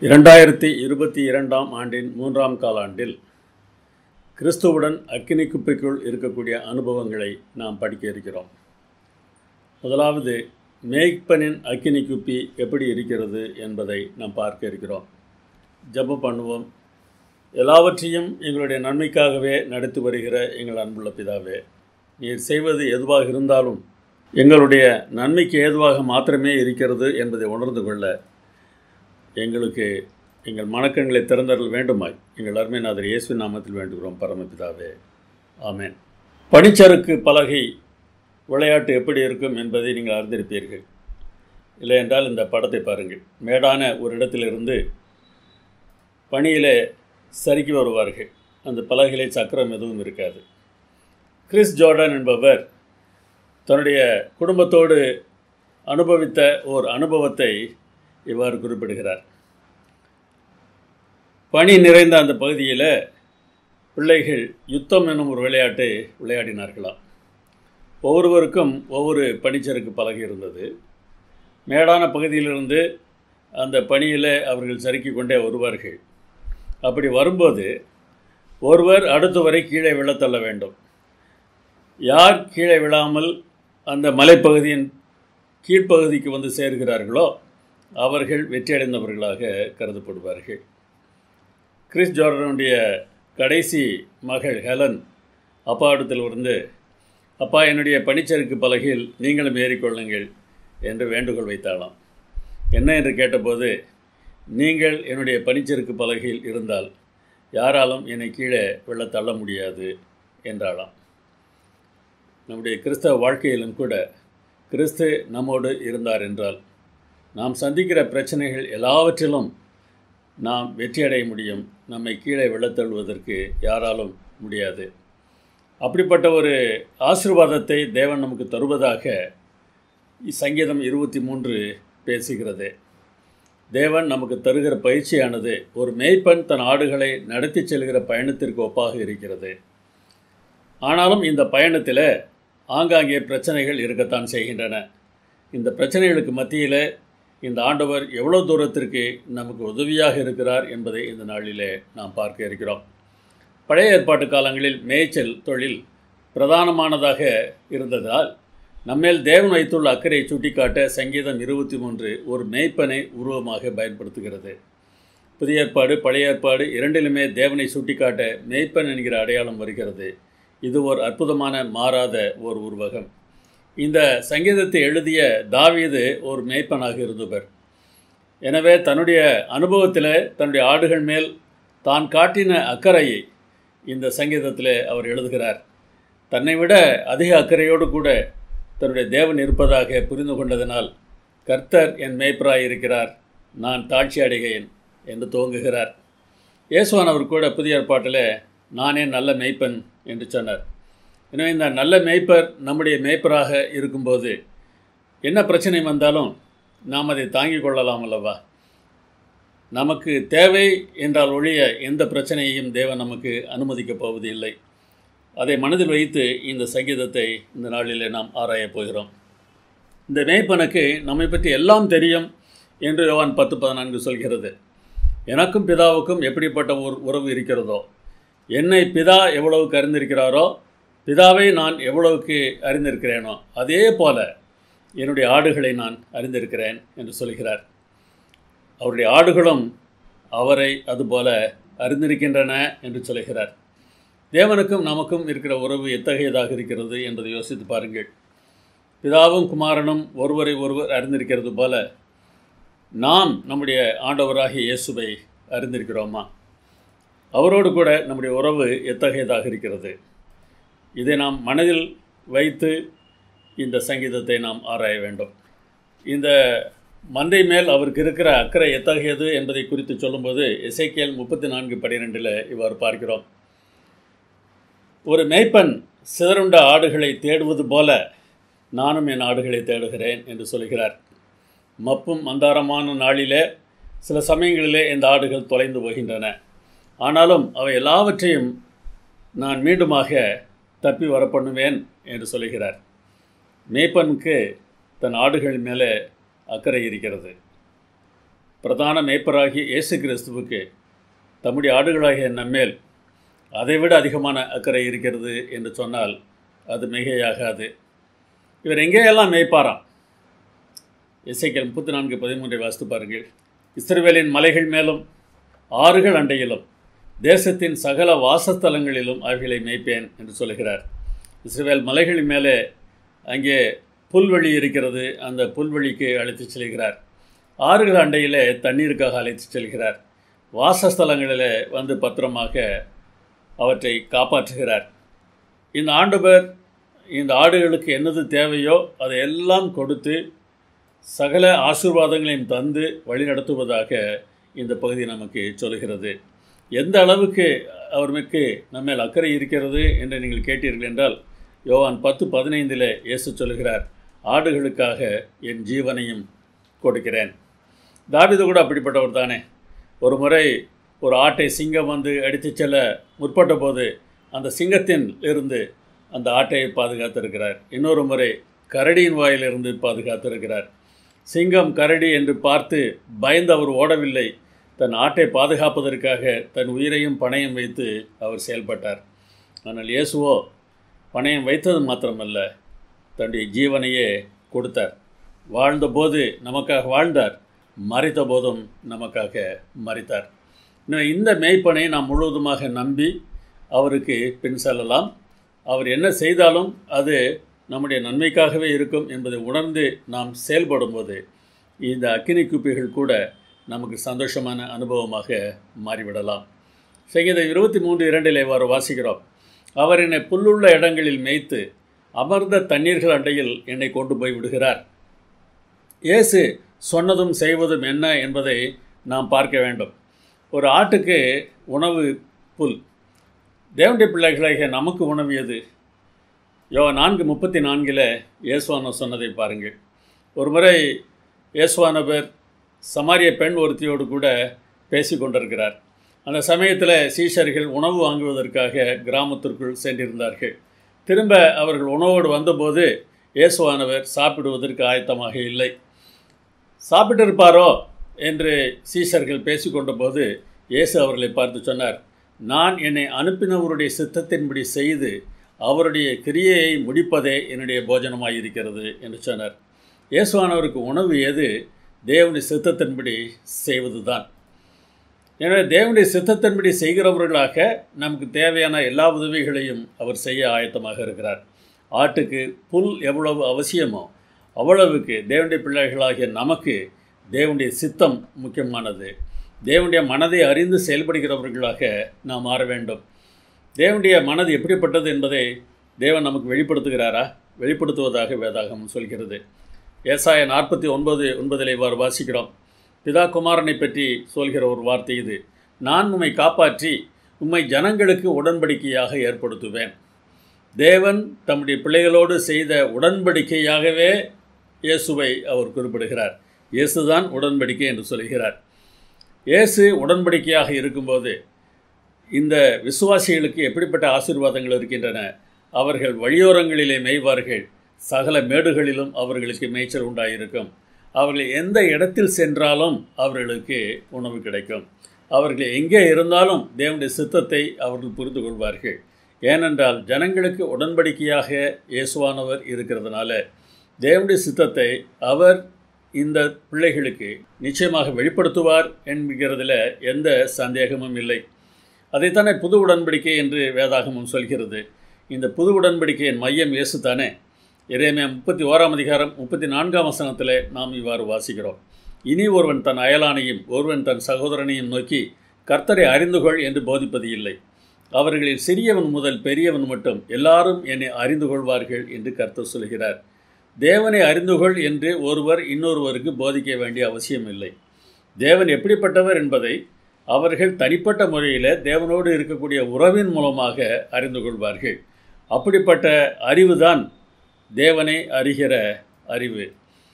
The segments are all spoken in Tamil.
இரண்டாயிரத்தி இருபத்தி இரண்டாம் ஆண்டின் மூன்றாம் காலாண்டில் கிறிஸ்துவுடன் அக்கினி குப்பைக்குள் இருக்கக்கூடிய அனுபவங்களை நாம் படிக்க இருக்கிறோம் முதலாவது மேய்ப்பனின் அக்கினி குப்பி எப்படி இருக்கிறது என்பதை நாம் பார்க்க இருக்கிறோம் ஜெபம் பண்ணுவோம் எல்லாவற்றையும் எங்களுடைய நன்மைக்காகவே நடத்தி வருகிற எங்கள் அன்புள்ள பிதாவே நீர் செய்வது எதுவாக இருந்தாலும் எங்களுடைய நன்மைக்கு ஏதுவாக மாத்திரமே இருக்கிறது என்பதை உணர்ந்து கொள்ள எங்களுக்கு எங்கள் மனக்கண்களை திறந்தரல் வேண்டுமாய் எங்கள் அருமைநாதர் இயேசு நாமத்தில் வேண்டுகிறோம் பரமபிதாவே ஆமென் பனிச்சறுக்கு பலகை விளையாட்டு எப்படி இருக்கும் என்பதை நீங்கள் அறிந்திருப்பீர்கள் இல்லை என்றால் இந்த படத்தை பாருங்கள் மேடான ஒரு இடத்திலிருந்து பனியிலே சறுக்கி வருவார்கள் அந்த பலகையிலே சக்கரம் எதுவும் இருக்காது கிறிஸ் ஜோர்டன் என்பவர் தன்னுடைய குடும்பத்தோடு அனுபவித்த ஓர் அனுபவத்தை இவ்வாறு குறிப்பிடுகிறார் பனி நிறைந்த அந்த பகுதியில் பிள்ளைகள் யுத்தம் என்னும் ஒரு விளையாட்டை விளையாடினார்களாம் ஒவ்வொருவருக்கும் ஒவ்வொரு பனிச்சறுக்கு பலகை இருந்தது மேடான பகுதியிலிருந்து அந்த பனியில் அவர்கள் சறுக்கி கொண்டே வருவார்கள் அப்படி வரும்போது ஒருவர் அடுத்தவரை கீழே விழத்தள்ள வேண்டும் யார் கீழே விழாமல் அந்த மலைப்பகுதியின் கீழ்ப்பகுதிக்கு வந்து சேர்கிறார்களோ அவர்கள் வெற்றியடைந்தவர்களாக கருதப்படுவார்கள் கிறிஸ் ஜோர்டனுடைய கடைசி மகள் ஹெலன் அப்பாவிடத்தில் இருந்து அப்பா என்னுடைய பனிச்சறுக்கு பலகையில் நீங்களும் ஏறிக்கொள்ளுங்கள் என்று வேண்டுகோள் வைத்தாளாம் என்ன என்று கேட்டபோது நீங்கள் என்னுடைய பனிச்சறுக்கு பலகையில் இருந்தால் யாராலும் என்னை கீழே விழ தள்ள முடியாது என்றாளாம் நம்முடைய கிறிஸ்தவ வாழ்க்கையிலும் கூட கிறிஸ்து நம்மோடு இருந்தார் என்றால் நாம் சந்திக்கிற பிரச்சனைகள் எல்லாவற்றிலும் நாம் வெற்றியடைய முடியும் நம்மை கீழே விழத்தள்ளுவதற்கு யாராலும் முடியாது அப்படிப்பட்ட ஒரு ஆசிர்வாதத்தை தேவன் நமக்கு தருவதாக சங்கீதம் இருபத்தி மூன்று பேசுகிறது தேவன் நமக்கு தருகிற பயிற்சியானது ஒரு மேய்ப்பன் தன் ஆடுகளை நடத்தி செல்கிற பயணத்திற்கு ஒப்பாக இருக்கிறது ஆனாலும் இந்த பயணத்தில் ஆங்காங்கே பிரச்சனைகள் இருக்கத்தான் செய்கின்றன இந்த பிரச்சனைகளுக்கு மத்தியில் இந்த ஆண்டவர் எவ்வளோ தூரத்திற்கு நமக்கு உதவியாக இருக்கிறார் என்பதை இந்த நாளிலே நாம் பார்க்க இருக்கிறோம் பழைய ஏற்பாட்டு காலங்களில் மேய்ச்சல் தொழில் பிரதானமானதாக இருந்ததால் நம்மேல் தேவன் வைத்துள்ள அக்கறையை சுட்டிக்காட்ட சங்கீதம் இருபத்தி மூன்று ஒரு மேய்ப்பனை உருவமாக பயன்படுத்துகிறது புதிய ஏற்பாடு பழைய ஏற்பாடு இரண்டிலுமே தேவனை சுட்டிக்காட்ட மேய்ப்பன் என்கிற அடையாளம் வருகிறது இது ஒரு அற்புதமான மாறாத ஒரு உருவகம் இந்த சங்கீதத்தை எழுதிய தாவீது ஒரு மேய்ப்பனாக இருந்தவர் எனவே தன்னுடைய அனுபவத்தில் தன்னுடைய ஆடுகள் மேல் தான் காட்டின அக்கறையை இந்த சங்கீதத்தில் அவர் எழுதுகிறார் தன்னை விட அதிக அக்கறையோடு கூட தன்னுடைய தேவன் இருப்பதாக புரிந்து கொண்டதனால் கர்த்தர் என் மேய்ப்பராய் இருக்கிறார் நான் தாட்சி அடைகிறேன் என்று துவங்குகிறார் இயேசுவானவர் கூட புதிய ஏற்பாட்டில் நானே நல்ல மேய்ப்பன் என்று சொன்னார் எனவே இந்த நல்ல மேய்ப்பர் நம்முடைய மேய்ப்பராக இருக்கும்போது என்ன பிரச்சனை வந்தாலும் நாம் அதை தாங்கிக் கொள்ளலாம் அல்லவா நமக்கு தேவை என்றால் ஒழிய எந்த பிரச்சனையையும் தேவன் நமக்கு அனுமதிக்கப் போவது இல்லை அதை மனதில் வைத்து இந்த சங்கீதத்தை இந்த நாளிலே நாம் ஆராயப் போகிறோம் இந்த மேய்ப்பனுக்கு நம்மை பற்றி எல்லாம் தெரியும் என்று யோவான் பத்து பதினான்கு சொல்கிறது எனக்கும் பிதாவுக்கும் எப்படிப்பட்ட ஒரு உறவு இருக்கிறதோ என்னை பிதா எவ்வளவுக்கு அறிந்திருக்கிறாரோ பிதாவை நான் எவ்வளவுக்கு அறிந்திருக்கிறேனோ அதே போல என்னுடைய ஆடுகளை நான் அறிந்திருக்கிறேன் என்று சொல்கிறார் அவருடைய ஆடுகளும் அவரை அதுபோல அறிந்திருக்கின்றன என்று சொல்கிறார் தேவனுக்கும் நமக்கும் இருக்கிற உறவு எத்தகையதாக இருக்கிறது என்பதை யோசித்து பாருங்கள் பிதாவும் குமாரனும் ஒருவரை ஒருவர் அறிந்திருக்கிறது போல நாம் நம்முடைய ஆண்டவராகிய இயேசுவை அறிந்திருக்கிறோமா அவரோடு கூட நம்முடைய உறவு எத்தகையதாக இருக்கிறது இதை நாம் மனதில் வைத்து இந்த சங்கீதத்தை நாம் ஆராய வேண்டும் இந்த மந்தை மேல் அவருக்கு இருக்கிற அக்கறை எத்தகையது என்பதை குறித்து சொல்லும்போது இசைக்கியல் முப்பத்தி நான்கு பனிரெண்டில் இவ்வாறு பார்க்கிறோம் ஒரு மேய்ப்பன் சிதறுண்ட ஆடுகளை தேடுவது போல நானும் என் ஆடுகளை தேடுகிறேன் என்று சொல்கிறார் மப்பும் மந்தாரமான நாளிலே சில சமயங்களிலே இந்த ஆடுகள் தொலைந்து போகின்றன ஆனாலும் அவை எல்லாவற்றையும் நான் மீண்டுமாக தப்பி வர பண்ணுவேன் என்று சொல்கிறார் மேய்ப்பனுக்கு தன் ஆடுகள் மேலே அக்கறை இருக்கிறது பிரதான மேய்ப்பராகிய இயேசு கிறிஸ்துவுக்கு தம்முடைய ஆடுகளாகிய நம்மேல் அதைவிட அதிகமான அக்கறை இருக்கிறது என்று சொன்னால் அது மிகையாகாது இவர் எங்கேயெல்லாம் மேய்ப்பாராம் இசைக்கல் முப்பத்தி நான்கு பதிமூன்றை வாசித்து பாருங்கள் இஸ்ரவேலின் மலைகள் மேலும் ஆறுகள் அண்டையிலும் தேசத்தின் சகல வாசஸ்தலங்களிலும் அவைகளை மேய்ப்பேன் என்று சொல்கிறார் இஸ்ரவேல் மலைகளின் மேலே அங்கே புல்வெளி இருக்கிறது அந்த புல்வெளிக்கு அழைத்துச் செல்கிறார் ஆறுகள் அண்டையிலே தண்ணீருக்காக அழைத்துச் செல்கிறார் வாசஸ்தலங்களில் வந்து பத்திரமாக அவற்றை காப்பாற்றுகிறார் இந்த ஆண்டவர் இந்த ஆடுகளுக்கு என்னது தேவையோ அதை எல்லாம் கொடுத்து சகல ஆசீர்வாதங்களையும் தந்து வழிநடத்துவதாக இந்த பகுதி நமக்கு சொல்கிறது எந்த அளவுக்கு அவர் மிக்கு நம்மேல் அக்கறை இருக்கிறது என்று நீங்கள் கேட்டீர்கள் என்றால் யோவான் பத்து பதினைந்தில் இயேசு சொல்கிறார் ஆடுகளுக்காக என் ஜீவனையும் கொடுக்கிறேன் தாவிது கூட அப்படிப்பட்டவர் தானே ஒரு முறை ஒரு ஆட்டை சிங்கம் வந்து அடித்துச் செல்ல முற்பட்ட போது அந்த சிங்கத்தின் இருந்து அந்த ஆட்டையை பாதுகாத்திருக்கிறார் இன்னொரு முறை கரடியின் வாயிலிருந்து பாதுகாத்திருக்கிறார் சிங்கம் கரடி என்று பார்த்து பயந்து அவர் ஓடவில்லை தன் ஆட்டை பாதுகாப்பதற்காக தன் உயிரையும் பணயம் வைத்து அவர் செயல்பட்டார் ஆனால் இயேசுவோ பணயம் வைத்தது மாத்திரமல்ல தன்னுடைய ஜீவனையே கொடுத்தார் வாழ்ந்தபோது நமக்காக வாழ்ந்தார் மறித்த போதும் நமக்காக மறித்தார் இன்னும் இந்த மேய்ப்பனை நாம் முழுவதுமாக நம்பி அவருக்கு பின் செல்லலாம் அவர் என்ன செய்தாலும் அது நம்முடைய நன்மைக்காகவே இருக்கும் என்பதை உணர்ந்து நாம் செயல்படும்போது இந்த அக்கினி குப்பிகள் கூட நமக்கு சந்தோஷமான அனுபவமாக மாறிவிடலாம் சங்கீதம் இருபத்தி மூன்று இரண்டில் இவ்வாறு வாசிக்கிறோம் அவர் என்னை புல்லுள்ள இடங்களில் மேய்த்து அமர்ந்த தண்ணீர்கள் அண்டையில் என்னை கொண்டு போய் விடுகிறார் இயேசு சொன்னதும் செய்வதும் என்ன என்பதை நாம் பார்க்க வேண்டும் ஒரு ஆட்டுக்கு உணவு புல் தேவனுடைய பிள்ளைகளாகிய நமக்கு உணவு எது யோ நான்கு முப்பத்தி நான்கில் இயேசுவான சொன்னதை பாருங்கள் ஒரு முறை இயேசுவானவர் சமாரிய பெண் ஒருத்தியோடு கூட பேசி கொண்டிருக்கிறார் அந்த சமயத்தில் சீஷர்கள் உணவு வாங்குவதற்காக கிராமத்திற்குள் சென்றிருந்தார்கள் திரும்ப அவர்கள் உணவோடு வந்தபோது இயேசுவானவர் சாப்பிடுவதற்கு ஆயத்தமாக இல்லை சாப்பிட்டிருப்பாரோ என்று சீஷர்கள் பேசிக்கொண்ட போது இயேசு அவர்களை பார்த்து சொன்னார் நான் என்னை அனுப்பினவருடைய சித்தத்தின்படி செய்து அவருடைய கிரியையை முடிப்பதே என்னுடைய போஜனமாக இருக்கிறது என்று சொன்னார் இயேசுவானவருக்கு உணவு எது தேவனுடைய சித்தத்தின்படி செய்வது தான் எனவே தேவனுடைய சித்தத்தின்படி செய்கிறவர்களாக நமக்கு தேவையான எல்லா உதவிகளையும் அவர் செய்ய ஆயத்தமாக இருக்கிறார் ஆட்டுக்கு புல் எவ்வளவு அவசியமோ அவ்வளவுக்கு தேவனுடைய பிள்ளைகளாகிய நமக்கு தேவனுடைய சித்தம் முக்கியமானது தேவனுடைய மனதை அறிந்து செயல்படுகிறவர்களாக நாம் மாற வேண்டும் தேவனுடைய மனது எப்படிப்பட்டது என்பதை தேவன் நமக்கு வெளிப்படுத்துகிறாரா வெளிப்படுத்துவதாக வேதாகம் சொல்கிறது ஏசாய நாற்பத்தி ஒன்பது ஒன்பதில் இவ்வாறு வாசிக்கிறோம் பிதா குமாரனை பற்றி சொல்கிற ஒரு வார்த்தை இது நான் உம்மை காப்பாற்றி உம்மை ஜனங்களுக்கு உடன்படிக்கையாக ஏற்படுத்துவேன் தேவன் தம்முடைய பிள்ளைகளோடு செய்த உடன்படிக்கையாகவே இயேசுவை அவர் குறிப்பிடுகிறார் இயேசுதான் உடன்படிக்கை என்று சொல்கிறார் இயேசு உடன்படிக்கையாக இருக்கும்போது இந்த விசுவாசிகளுக்கு எப்படிப்பட்ட ஆசீர்வாதங்கள் இருக்கின்றன அவர்கள் வழியோரங்களிலே மேய்வார்கள் சகல மேடுகளிலும் அவர்களுக்கு மேய்ச்சல் உண்டாயிருக்கும் அவர்கள் எந்த இடத்தில் சென்றாலும் அவர்களுக்கு உணவு கிடைக்கும் அவர்கள் எங்கே இருந்தாலும் தேவனுடைய சித்தத்தை அவர்கள் புரிந்து கொள்வார்கள் ஏனென்றால் ஜனங்களுக்கு உடன்படிக்கையாக இயேசுவானவர் இருக்கிறதுனால தேவனுடைய சித்தத்தை அவர் இந்த பிள்ளைகளுக்கு நிச்சயமாக வெளிப்படுத்துவார் என்கிறதுல எந்த சந்தேகமும் இல்லை அதைத்தானே புது உடன்படிக்கை என்று வேதாகமும் சொல்கிறது இந்த புது உடன்படிக்கையின் மையம் இயேசு தானே இறைமையா முப்பத்தி ஓராம் அதிகாரம் முப்பத்தி நான்காம் வசனத்தில் நாம் இவ்வாறு வாசிக்கிறோம் இனி ஒருவன் தன் அயலானையும் ஒருவன் தன் சகோதரனையும் நோக்கி கர்த்தரை அறிந்துகொள் என்று போதிப்பது இல்லை அவர்களில் சிறியவன் முதல் பெரியவன் மட்டும் எல்லாரும் என்னை அறிந்து கொள்வார்கள் என்று கர்த்தர் சொல்கிறார் தேவனை அறிந்துகொள் என்று ஒருவர் இன்னொருவருக்கு போதிக்க வேண்டிய அவசியம் இல்லை தேவன் எப்படிப்பட்டவர் என்பதை அவர்கள் தனிப்பட்ட முறையில் தேவனோடு இருக்கக்கூடிய உறவின் மூலமாக அறிந்து கொள்வார்கள் அப்படிப்பட்ட அறிவுதான் தேவனை அறிகிற அறிவு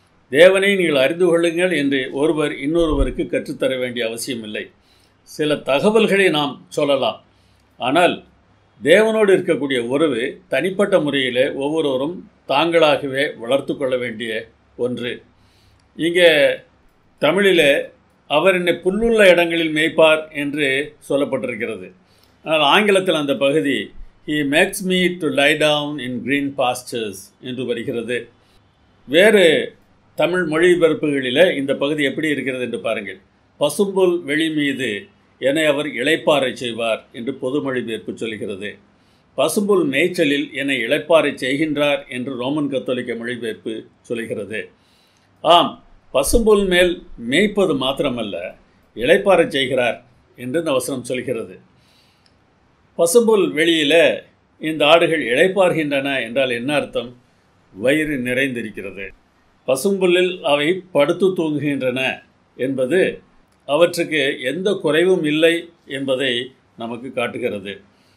தேவனை நீங்கள் அறிந்து கொள்ளுங்கள் என்று ஒருவர் இன்னொருவருக்கு கற்றுத்தர வேண்டிய அவசியமில்லை சில தகவல்களை நாம் சொல்லலாம் ஆனால் தேவனோடு இருக்கக்கூடிய உறவு தனிப்பட்ட முறையில் ஒவ்வொருவரும் தாங்களாகவே வளர்த்து கொள்ள வேண்டிய ஒன்று இங்கே தமிழில் அவர் என்னை புல்லுள்ள இடங்களில் மேய்ப்பார் என்று சொல்லப்பட்டிருக்கிறது ஆனால் ஆங்கிலத்தில் அந்த பகுதி he makes me to lie down in green pastures என்று வருகிறது வேறு தமிழ் மொழிபெயர்ப்புகளில் இந்த பகுதி எப்படி இருக்கிறது என்று பாருங்கள் பசும்புல் வெளி மீது என்னை அவர் இளைப்பாறை செய்வார் என்று பொது மொழிபெயர்ப்பு சொல்கிறது பசும்புல் மேய்ச்சலில் என்னை இளைப்பாறை செய்கின்றார் என்று ரோமன் கத்தோலிக்க மொழிபெயர்ப்பு சொல்கிறது ஆம் பசும்புல் மேல் மேய்ப்பது மாத்திரமல்ல இளைப்பாறை செய்கிறார் என்று இந்த வசனம் சொல்கிறது பசும்புல் வெளியில் இந்த ஆடுகள் இளைப்பார்கின்றன என்றால் என்ன அர்த்தம் வயிறு நிறைந்திருக்கிறது பசும்புல்லில் அவை படுத்து தூங்குகின்றன என்பது அவற்றுக்கு எந்த குறைவும் இல்லை என்பதை நமக்கு காட்டுகிறது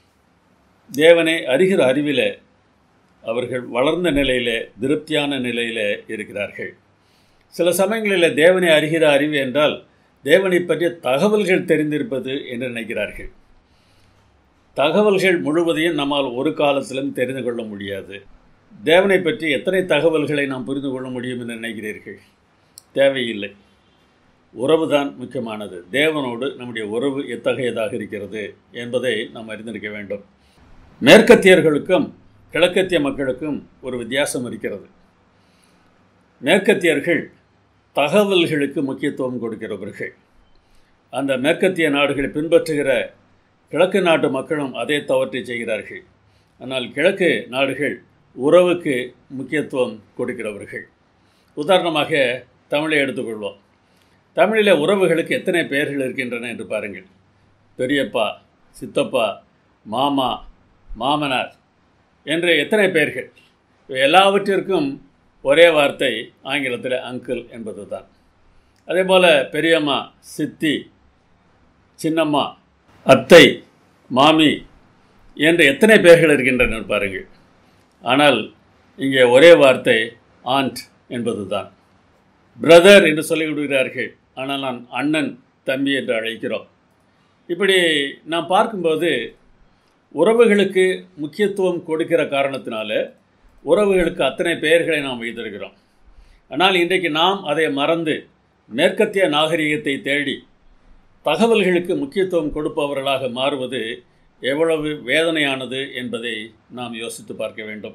தேவனை அறிகிற அறிவில் அவர்கள் வளர்ந்த நிலையில் திருப்தியான நிலையில் இருக்கிறார்கள் சில சமயங்களில் தேவனை அறிகிற அறிவு என்றால் தேவனை பற்றிய தகவல்கள் தெரிந்திருப்பது என்று நினைக்கிறார்கள் தகவல்கள் முழுவதையும் நம்மால் ஒரு காலத்திலும் தெரிந்து கொள்ள முடியாது தேவனை பற்றி எத்தனை தகவல்களை நாம் புரிந்து கொள்ள முடியும் என்று நினைக்கிறீர்கள் தேவையில்லை உறவு தான் முக்கியமானது தேவனோடு நம்முடைய உறவு எத்தகையதாக இருக்கிறது என்பதை நாம் அறிந்திருக்க வேண்டும் மேற்கத்தியர்களுக்கும் கிழக்கத்திய மக்களுக்கும் ஒரு வித்தியாசம் இருக்கிறது மேற்கத்தியர்கள் தகவல்களுக்கு முக்கியத்துவம் கொடுக்கிறவர்கள் அந்த மேற்கத்திய நாடுகளை பின்பற்றுகிற கிழக்கு நாட்டு மக்களும் அதே தவற்றை செய்கிறார்கள் ஆனால் கிழக்கு நாடுகள் உறவுக்கு முக்கியத்துவம் கொடுக்கிறவர்கள் உதாரணமாக தமிழை எடுத்துக்கொள்வோம் தமிழில் உறவுகளுக்கு எத்தனை பெயர்கள் இருக்கின்றன என்று பாருங்கள் பெரியப்பா சித்தப்பா மாமா மாமனார் என்று எத்தனை பெயர்கள் இவை எல்லாவற்றிற்கும் ஒரே வார்த்தை ஆங்கிலத்தில் அங்கிள் என்பது தான் அதே போல் பெரியம்மா சித்தி சின்னம்மா அத்தை மாமி என்று எத்தனை பெயர்கள் இருக்கின்றன பாருங்கள் ஆனால் இங்கே ஒரே வார்த்தை ஆண்ட் என்பது தான் பிரதர் என்று சொல்லிவிடுகிறார்கள் ஆனால் நான் அண்ணன் தம்பி என்று அழைக்கிறோம் இப்படி நாம் பார்க்கும்போது உறவுகளுக்கு முக்கியத்துவம் கொடுக்கிற காரணத்தினால உறவுகளுக்கு அத்தனை பெயர்களை நாம் வைத்திருக்கிறோம் ஆனால் இன்றைக்கு நாம் அதை மறந்து மேற்கத்திய நாகரிகத்தை தேடி தகவல்களுக்கு முக்கியத்துவம் கொடுப்பவர்களாக மாறுவது எவ்வளவு வேதனையானது என்பதை நாம் யோசித்து பார்க்க வேண்டும்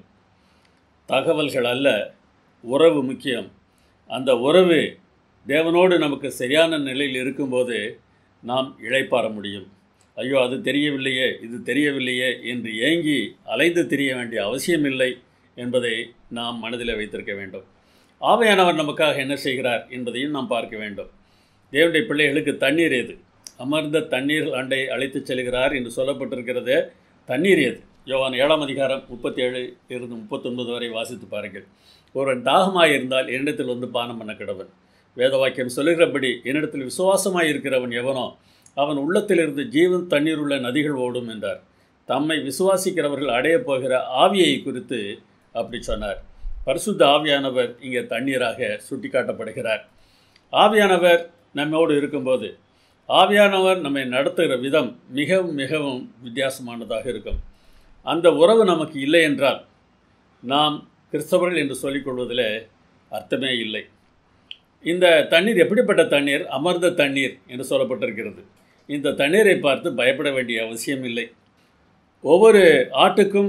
தகவல்கள் அல்ல உறவு முக்கியம் அந்த உறவு தேவனோடு நமக்கு சரியான நிலையில் இருக்கும்போது நாம் இழைப்பார முடியும் ஐயோ அது தெரியவில்லையே இது தெரியவில்லையே என்று ஏங்கி அலைந்து தெரிய வேண்டிய அவசியமில்லை என்பதை நாம் மனதில் வைத்திருக்க வேண்டும் ஆவையானவர் நமக்காக என்ன செய்கிறார் என்பதையும் நாம் பார்க்க வேண்டும் தேவனுடைய பிள்ளைகளுக்கு தண்ணீர் ஏது அமர்ந்த தண்ணீர் அண்டை அழைத்துச் செல்கிறார் என்று சொல்லப்பட்டிருக்கிறது தண்ணீர் ஏது யோவான் ஏழாம் அதிகாரம் முப்பத்தி ஏழு இருந்து முப்பத்தொன்பது வரை வாசித்து பாருங்கள் ஒருவன் தாகமாக இருந்தால் என்னிடத்தில் வந்து பானம் பண்ண கிடவன் வேத வாக்கியம் சொல்லுகிறபடி என்னிடத்தில் விசுவாசமாக இருக்கிறவன் எவனோ அவன் உள்ளத்திலிருந்து ஜீவன் தண்ணீர் உள்ள நதிகள் ஓடும் என்றார் தம்மை விசுவாசிக்கிறவர்கள் அடையப் போகிற ஆவியை குறித்து அப்படி சொன்னார் பரிசுத்த ஆவியானவர் இங்கே தண்ணீராக சுட்டிக்காட்டப்படுகிறார் ஆவியானவர் நம்மோடு இருக்கும்போது ஆவியானவர் நம்மை நடத்துகிற விதம் மிகவும் மிகவும் வித்தியாசமானதாக இருக்கும் அந்த உறவு நமக்கு இல்லை என்றால் நாம் கிறிஸ்தவர்கள் என்று சொல்லிக்கொள்வதில் அர்த்தமே இல்லை இந்த தண்ணீர் எப்படிப்பட்ட தண்ணீர் அமர்ந்த தண்ணீர் என்று சொல்லப்பட்டிருக்கிறது இந்த தண்ணீரை பார்த்து பயப்பட வேண்டிய அவசியம் இல்லை ஒவ்வொரு ஆட்டுக்கும்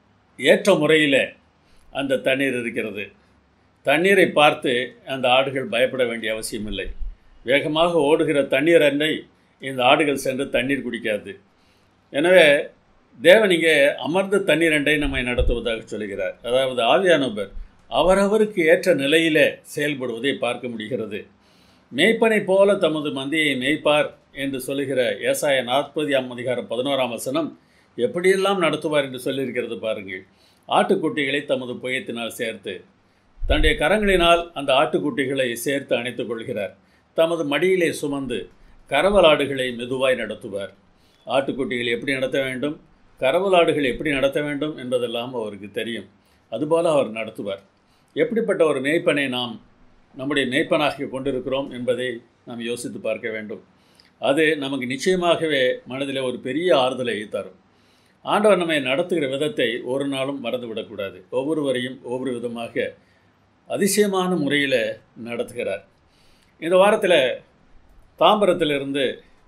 ஏற்ற முறையில் அந்த தண்ணீர் இருக்கிறது தண்ணீரை பார்த்து அந்த ஆடுகள் பயப்பட வேண்டிய அவசியம் இல்லை வேகமாக ஓடுகிற தண்ணீர் அன்னை இந்த ஆடுகள் சென்று தண்ணீர் குடிக்காது எனவே தேவன் இங்கே அமர்ந்த தண்ணீர் அண்டை நம்மை நடத்துவதாக சொல்கிறார் அதாவது ஆவியானவர் அவரவருக்கு ஏற்ற நிலையிலே செயல்படுவதை பார்க்க முடிகிறது மேய்ப்பனை போல தமது மந்தியை மேய்ப்பார் என்று சொல்லுகிற ஏசாய நாற்பதாம் அதிகாரம் பதினோராம் வசனம் எப்படியெல்லாம் நடத்துவார் என்று சொல்லியிருக்கிறது பாருங்கள் ஆட்டுக்குட்டிகளை தமது புயத்தினால் சேர்த்து தன்னுடைய கரங்களினால் அந்த ஆட்டுக்குட்டிகளை சேர்த்து அணைத்துக் கொள்கிறார் தமது மடியிலே சுமந்து கரவலாடுகளை மெதுவாய் நடத்துவார் ஆட்டுக்குட்டிகளை எப்படி நடத்த வேண்டும் கரவலாடுகள் எப்படி நடத்த வேண்டும் என்பதெல்லாம் அவருக்கு தெரியும் அதுபோல அவர் நடத்துவார் எப்படிப்பட்ட ஒரு மேய்ப்பனை நாம் நம்முடைய மேய்ப்பனாக கொண்டிருக்கிறோம் என்பதை நாம் யோசித்து பார்க்க வேண்டும் அது நமக்கு நிச்சயமாகவே மனதில் ஒரு பெரிய ஆறுதலை தரும் ஆண்டவர் நம்மை நடத்துகிற விதத்தை ஒரு நாளும் மறந்துவிடக்கூடாது ஒவ்வொருவரையும் ஒவ்வொரு விதமாக அதிசயமான முறையில் நடத்துகிறார் இந்த வாரத்தில் தாம்பரத்திலிருந்து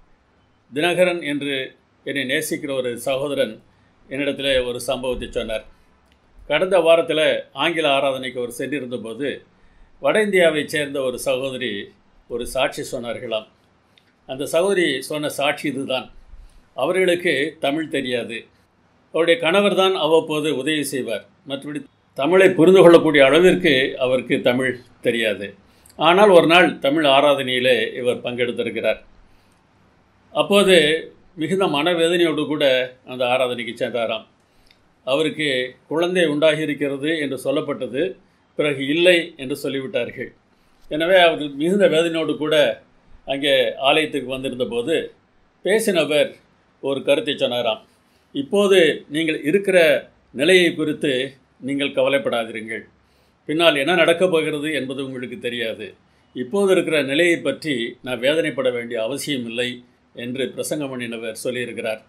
தினகரன் என்று என்னை நேசிக்கிற ஒரு சகோதரன் என்னிடத்தில் ஒரு சம்பவத்தை சொன்னார் கடந்த வாரத்தில் ஆங்கில ஆராதனைக்கு அவர் சென்றிருந்தபோது வட இந்தியாவைச் சேர்ந்த ஒரு சகோதரி ஒரு சாட்சி சொன்னார்களாம் அந்த சகோதரி சொன்ன சாட்சி இதுதான் அவர்களுக்கு தமிழ் தெரியாது அவருடைய கணவர் தான் அவ்வப்போது உதவி செய்வார் மற்றபடி தமிழை புரிந்து கொள்ளக்கூடிய அளவிற்கு அவருக்கு தமிழ் தெரியாது ஆனால் ஒரு நாள் தமிழ் ஆராதனையிலே இவர் பங்கெடுத்திருக்கிறார் அப்போது மிகுந்த மனவேதனையோடு கூட அந்த ஆராதனைக்கு சென்றாராம் அவருக்கு குழந்தை உண்டாகி இருக்கிறது என்று சொல்லப்பட்டது பிறகு இல்லை என்று சொல்லிவிட்டார்கள் எனவே அவர்கள் மிகுந்த வேதனையோடு கூட அங்கே ஆலயத்துக்கு வந்திருந்த போது பேசினவர் ஒரு கருத்தை சொன்னாராம் இப்போது நீங்கள் இருக்கிற நிலையை குறித்து நீங்கள் கவலைப்படாதிருங்கள் பின்னால் என்ன நடக்கப் போகிறது என்பது உங்களுக்கு தெரியாது இப்போது இருக்கிற நிலையை பற்றி நான் வேதனைப்பட வேண்டிய அவசியம் இல்லை என்று பிரசங்கம் பண்ணினவர் சொல்லியிருக்கிறார்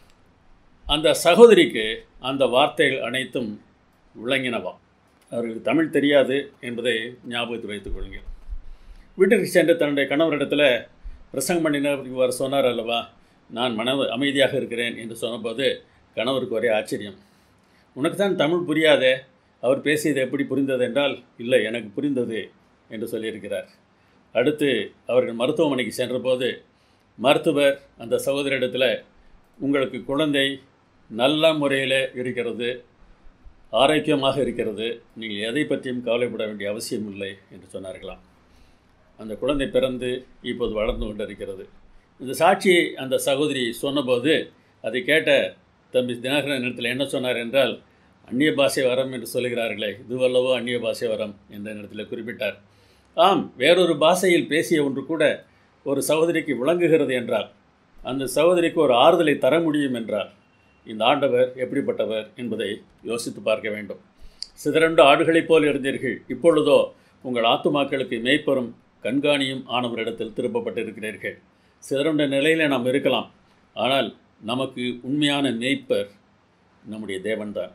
அந்த சகோதரிக்கு அந்த வார்த்தைகள் அனைத்தும் விளங்கினவாம் அவருக்கு தமிழ் தெரியாது என்பதை ஞாபகத்தில் வைத்துக் கொள்ளுங்கள் வீட்டிற்கு சென்று தன்னுடைய கணவரிடத்தில் பிரசங்கம் பண்ணினவர் இவர் சொன்னார் அல்லவா நான் மன அமைதியாக இருக்கிறேன் என்று சொன்னபோது கணவருக்கு ஒரே ஆச்சரியம் உனக்கு தான் தமிழ் புரியாதே அவர் பேசியது எப்படி புரிந்தது என்றால் இல்லை எனக்கு புரிந்தது என்று சொல்லியிருக்கிறார் அடுத்து அவர்கள் மருத்துவமனைக்கு சென்றபோது மருத்துவர் அந்த சகோதரிடத்தில் உங்களுக்கு குழந்தை நல்ல முறையில் இருக்கிறது ஆரோக்கியமாக இருக்கிறது நீங்கள் எதை பற்றியும் கவலைப்பட வேண்டிய அவசியம் இல்லை என்று சொன்னார்களாம் அந்த குழந்தை பிறந்து இப்போது வளர்ந்து கொண்டிருக்கிறது இந்த சாட்சியை அந்த சகோதரி சொன்னபோது அதை கேட்ட தம்பி தினகரன் இடத்துல என்ன சொன்னார் என்றால் அந்நிய பாஷை வரம் என்று சொல்லுகிறார்களே இதுவல்லவோ அந்நிய பாஷை வரம் என்ற இடத்துல குறிப்பிட்டார் ஆம் வேறொரு பாஷையில் பேசிய ஒன்று கூட ஒரு சகோதரிக்கு விளங்குகிறது என்றால் அந்த சகோதரிக்கு ஒரு ஆறுதலை தர முடியும் என்றால் இந்த ஆண்டவர் எப்படிப்பட்டவர் என்பதை யோசித்து பார்க்க வேண்டும் சிதறண்டு ஆடுகளைப் போல் இருந்தீர்கள் இப்பொழுதோ உங்கள் ஆத்துமாக்களுக்கு மேய்ப்பரும் கண்காணியும் ஆனவரிடத்தில் திருப்பப்பட்டிருக்கிறீர்கள் சிதறண்ட நிலையில் நாம் இருக்கலாம் ஆனால் நமக்கு உண்மையான மேய்ப்பர் நம்முடைய தேவன்தான்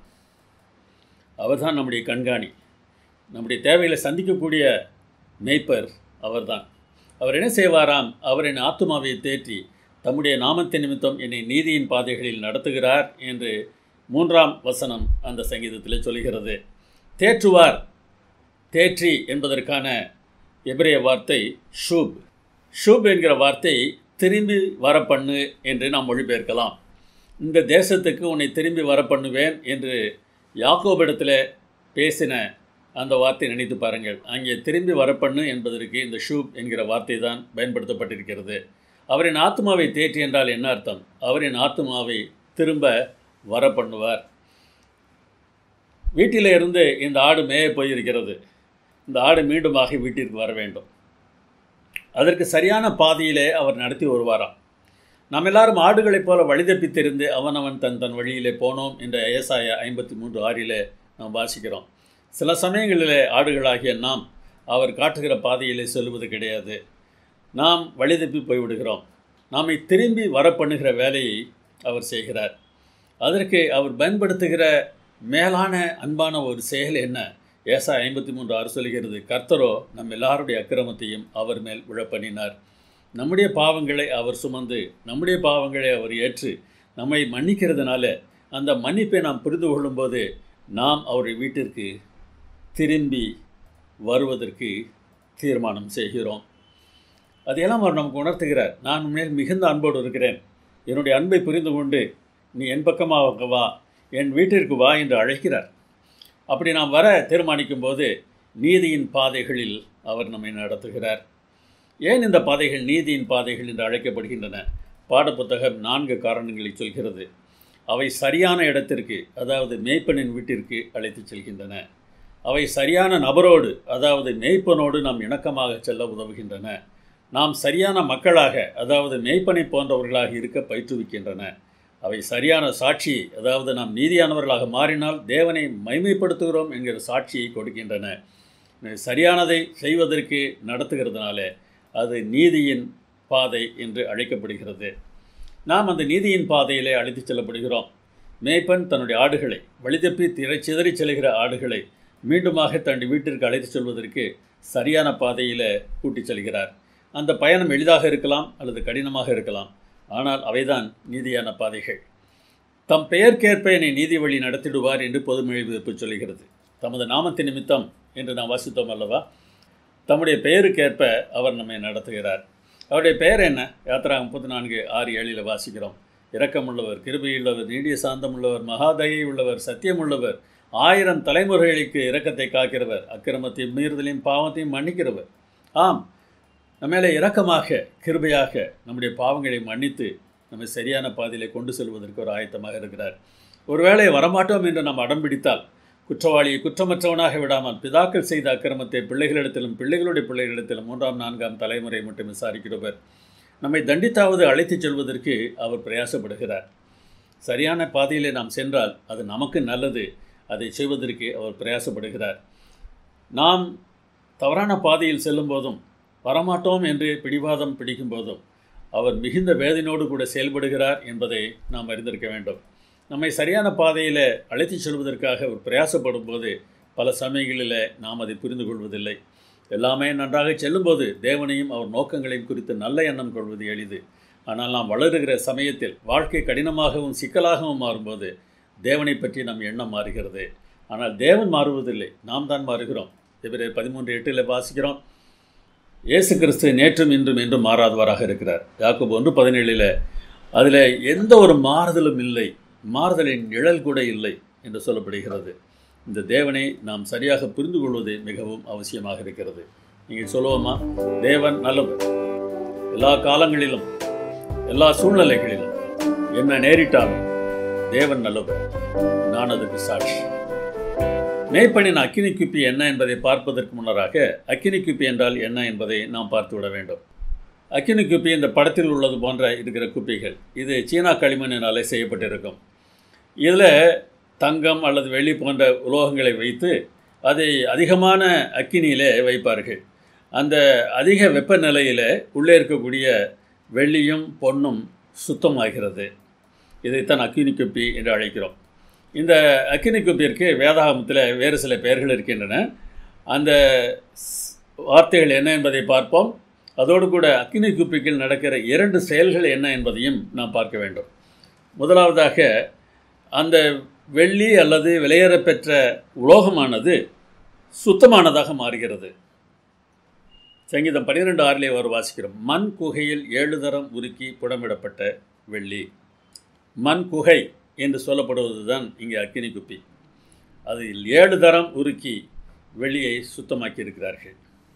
அவர்தான் நம்முடைய கண்காணி நம்முடைய தேவைகளை சந்திக்கக்கூடிய மேய்ப்பர் அவர்தான் அவர் என்ன செய்வாராம் அவரின் ஆத்துமாவை தேற்றி தம்முடைய நாமத்தின் நிமித்தம் என்னை நீதியின் பாதைகளில் நடத்துகிறார் என்று மூன்றாம் வசனம் அந்த சங்கீதத்தில் சொல்கிறது தேற்றுவார் தேற்றி என்பதற்கான எபிரேய வார்த்தை ஷூப் ஷூப் என்கிற வார்த்தை திரும்பி வர பண்ணு என்று நாம் மொழிபெயர்க்கலாம் இந்த தேசத்துக்கு உன்னை திரும்பி வர பண்ணுவேன் என்று யாக்கோபிடத்தில் பேசின அந்த வார்த்தை நினைத்து பாருங்கள் அங்கே திரும்பி வரப்பண்ணு என்பதற்கு இந்த ஷூப் என்கிற வார்த்தை தான் பயன்படுத்தப்பட்டிருக்கிறது அவரின் ஆத்மாவை தேற்றி என்றால் என்ன அர்த்தம் அவரின் ஆத்மாவை திரும்ப வர பண்ணுவார் வீட்டில் இருந்து இந்த ஆடு மேய போயிருக்கிறது இந்த ஆடு மீண்டுமாக வீட்டிற்கு வர வேண்டும் அதற்கு சரியான பாதையிலே அவர் நடத்தி வருவாராம் நாம் எல்லாரும் ஆடுகளைப் போல வழிதப்பி தெரிந்து அவனவன் தன் தன் வழியிலே போனோம் என்ற ஏசாய ஐம்பத்தி மூன்று ஆறிலே நாம் வாசிக்கிறோம் சில சமயங்களிலே ஆடுகளாகிய நாம் அவர் காட்டுகிற பாதையிலே செல்வது கிடையாது நாம் வழிதப்பி போய்விடுகிறோம் நாமை திரும்பி வர பண்ணுகிற வேலையை அவர் செய்கிறார் அதற்கு அவர் பயன்படுத்துகிற மேலான அன்பான ஒரு செயல் என்ன ஏசா ஐம்பத்தி மூன்று ஆறு சொல்கிறது கர்த்தரோ நம் எல்லாருடைய அக்கிரமத்தையும் அவர் மேல் விழப்பண்ணினார் நம்முடைய பாவங்களை அவர் சுமந்து நம்முடைய பாவங்களை அவர் ஏற்று நம்மை மன்னிக்கிறதுனால அந்த மன்னிப்பை நாம் புரிந்து கொள்ளும்போது நாம் அவருடைய வீட்டிற்கு திரும்பி வருவதற்கு தீர்மானம் செய்கிறோம் அதையெல்லாம் அவர் நமக்கு உணர்த்துகிறார் நான் உண்மையில் மிகுந்த அன்போடு இருக்கிறேன் என்னுடைய அன்பை புரிந்து கொண்டு நீ என் பக்கமாக வா என் வீட்டிற்கு வா என்று அழைக்கிறார் அப்படி நாம் வர தீர்மானிக்கும் போது நீதியின் பாதைகளில் அவர் நம்மை நடத்துகிறார் ஏன் இந்த பாதைகள் நீதியின் பாதைகள் என்று அழைக்கப்படுகின்றன பாடப்புத்தகம் நான்கு காரணங்களை சொல்கிறது அவை சரியான இடத்திற்கு அதாவது மேய்ப்பனின் வீட்டிற்கு அழைத்துச் செல்கின்றன அவை சரியான நபரோடு அதாவது மேய்ப்பனோடு நாம் இணக்கமாக செல்ல உதவுகின்றன நாம் சரியான மக்களாக அதாவது மேய்ப்பனை போன்றவர்களாக இருக்க பயிற்றுவிக்கின்றன அவை சரியான சாட்சி அதாவது நாம் நீதியானவர்களாக மாறினால் தேவனை மைமைப்படுத்துகிறோம் என்கிற சாட்சியை கொடுக்கின்றன சரியானதை செய்வதற்கு நடத்துகிறதுனால அது நீதியின் பாதை என்று அழைக்கப்படுகிறது நாம் அந்த நீதியின் பாதையிலே அழைத்துச் செல்லப்படுகிறோம் மேய்ப்பன் தன்னுடைய ஆடுகளை வழிதப்பி திரை சிதறி செல்கிற ஆடுகளை மீண்டுமாக தன் வீட்டிற்கு அழைத்துச் செல்வதற்கு சரியான பாதையில் கூட்டிச் செல்கிறார் அந்த பயணம் எளிதாக இருக்கலாம் அல்லது கடினமாக இருக்கலாம் ஆனால் அவைதான் நீதியான பாதைகள் தம் பெயர்க்கேற்ப என்னை நீதி வழி நடத்திடுவார் என்று பொதுமொழி விதிப்பு சொல்கிறது தமது நாமத்தின் நிமித்தம் என்று நாம் வாசித்தோம் அல்லவா தம்முடைய பெயருக்கேற்ப அவர் நம்மை நடத்துகிறார் அவருடைய பெயர் என்ன யாத்திரா முப்பத்தி நான்கு ஆறு ஏழில் வாசிக்கிறோம் இரக்கமுள்ளவர் கிருபையுள்ளவர் நீடிய சாந்தமுள்ளவர் மகாதயை உள்ளவர் சத்தியமுள்ளவர் ஆயிரம் தலைமுறைகளுக்கு இரக்கத்தை காக்கிறவர் அக்கிரமத்தையும் மீறுதலையும் பாவத்தையும் மன்னிக்கிறவர் ஆம் நம்ம மேலே இரக்கமாக கிருபையாக நம்முடைய பாவங்களை மன்னித்து நம்மை சரியான பாதையிலே கொண்டு செல்வதற்கு ஒரு ஆயத்தமாக இருக்கிறார் ஒருவேளை வரமாட்டோம் என்று நாம் அடம் பிடித்தால் குற்றவாளியை குற்றமற்றவனாக விடாமல் பிதாக்கள் செய்த அக்கிரமத்தை பிள்ளைகளிடத்திலும் பிள்ளைகளுடைய பிள்ளைகளிடத்திலும் மூன்றாம் நான்காம் தலைமுறை மட்டும் விசாரிக்கிறவர் நம்மை தண்டித்தாவது அழைத்துச் செல்வதற்கு அவர் பிரயாசப்படுகிறார் சரியான பாதையிலே நாம் சென்றால் அது நமக்கு நல்லது அதை செய்வதற்கு அவர் பிரயாசப்படுகிறார் நாம் தவறான பாதையில் செல்லும் போதும் வரமாட்டோம் என்று பிடிவாதம் பிடிக்கும் போதும் அவர் மிகுந்த வேதனையோடு கூட செயல்படுகிறார் என்பதை நாம் அறிந்திருக்க வேண்டும் நம்மை சரியான பாதையில் அழைத்துச் செல்வதற்காக அவர் பிரயாசப்படும் போது பல சமயங்களில் நாம் அதை புரிந்து கொள்வதில்லை எல்லாமே நன்றாக செல்லும்போது தேவனையும் அவர் நோக்கங்களையும் குறித்து நல்ல எண்ணம் கொள்வது எளிது ஆனால் நாம் வளருகிற சமயத்தில் வாழ்க்கை கடினமாகவும் சிக்கலாகவும் மாறும்போது தேவனை பற்றி நம் எண்ணம் மாறுகிறது ஆனால் தேவன் மாறுவதில்லை நாம் தான் மாறுகிறோம் இவரை பதிமூன்று எட்டில் வாசிக்கிறோம் இயேசு கிறிஸ்து நேற்றும் இன்றும் என்றும் மாறாதவராக இருக்கிறார் யாக்கோபு ஒன்று பதினேழில் அதில் எந்த ஒரு மாறுதலும் இல்லை மாறுதலின் நிழல் கூட இல்லை என்று சொல்லப்படுகிறது இந்த தேவனை நாம் சரியாக புரிந்து கொள்வது மிகவும் அவசியமாக இருக்கிறது நீங்கள் சொல்லுவோமா தேவன் நல்லவர் எல்லா காலங்களிலும் எல்லா சூழ்நிலைகளிலும் என்ன நேரிட்டாலும் தேவன் நல்லவர் நான் அதுக்கு சாட்சி மேய்ப்பனின் அக்கினி குப்பி என்ன என்பதை பார்ப்பதற்கு முன்னராக அக்கினி குப்பி என்றால் என்ன என்பதை நாம் பார்த்து விட வேண்டும் அக்கினி குப்பி இந்த படத்தில் உள்ளது போன்ற இருக்கிற குப்பிகள் இது சீனா களிமண்ணினாலே செய்யப்பட்டிருக்கும் இதில் தங்கம் அல்லது வெள்ளி போன்ற உலோகங்களை வைத்து அதை அதிகமான அக்கினியிலே வைப்பார்கள் அந்த அதிக வெப்பநிலையில் உள்ளே இருக்கக்கூடிய வெள்ளியும் பொன்னும் சுத்தமாகிறது இதைத்தான் அக்கினி குப்பி என்று அழைக்கிறோம் இந்த அக்கினி குப்பிற்கு வேதாகமத்தில் வேறு சில பெயர்கள் இருக்கின்றன அந்த வார்த்தைகள் என்ன என்பதை பார்ப்போம் அதோடு கூட அக்கினி குப்பிக்கில் நடக்கிற இரண்டு செயல்கள் என்ன என்பதையும் நாம் பார்க்க வேண்டும் முதலாவதாக அந்த வெள்ளி அல்லது விலையேறப்பெற்ற உலோகமானது சுத்தமானதாக மாறுகிறது சங்கீதம் பன்னிரெண்டு ஆறிலே ஒரு வாசிக்கிறோம் மண் குகையில் ஏழு தரம் உருக்கி புடமிடப்பட்ட வெள்ளி மண் குகை என்று சொல்லப்படுவது தான் இங்கே அக்கினி குப்பி அதில் ஏழு தரம் உருக்கி வெள்ளியை சுத்தமாக்கி இருக்கிறார்கள்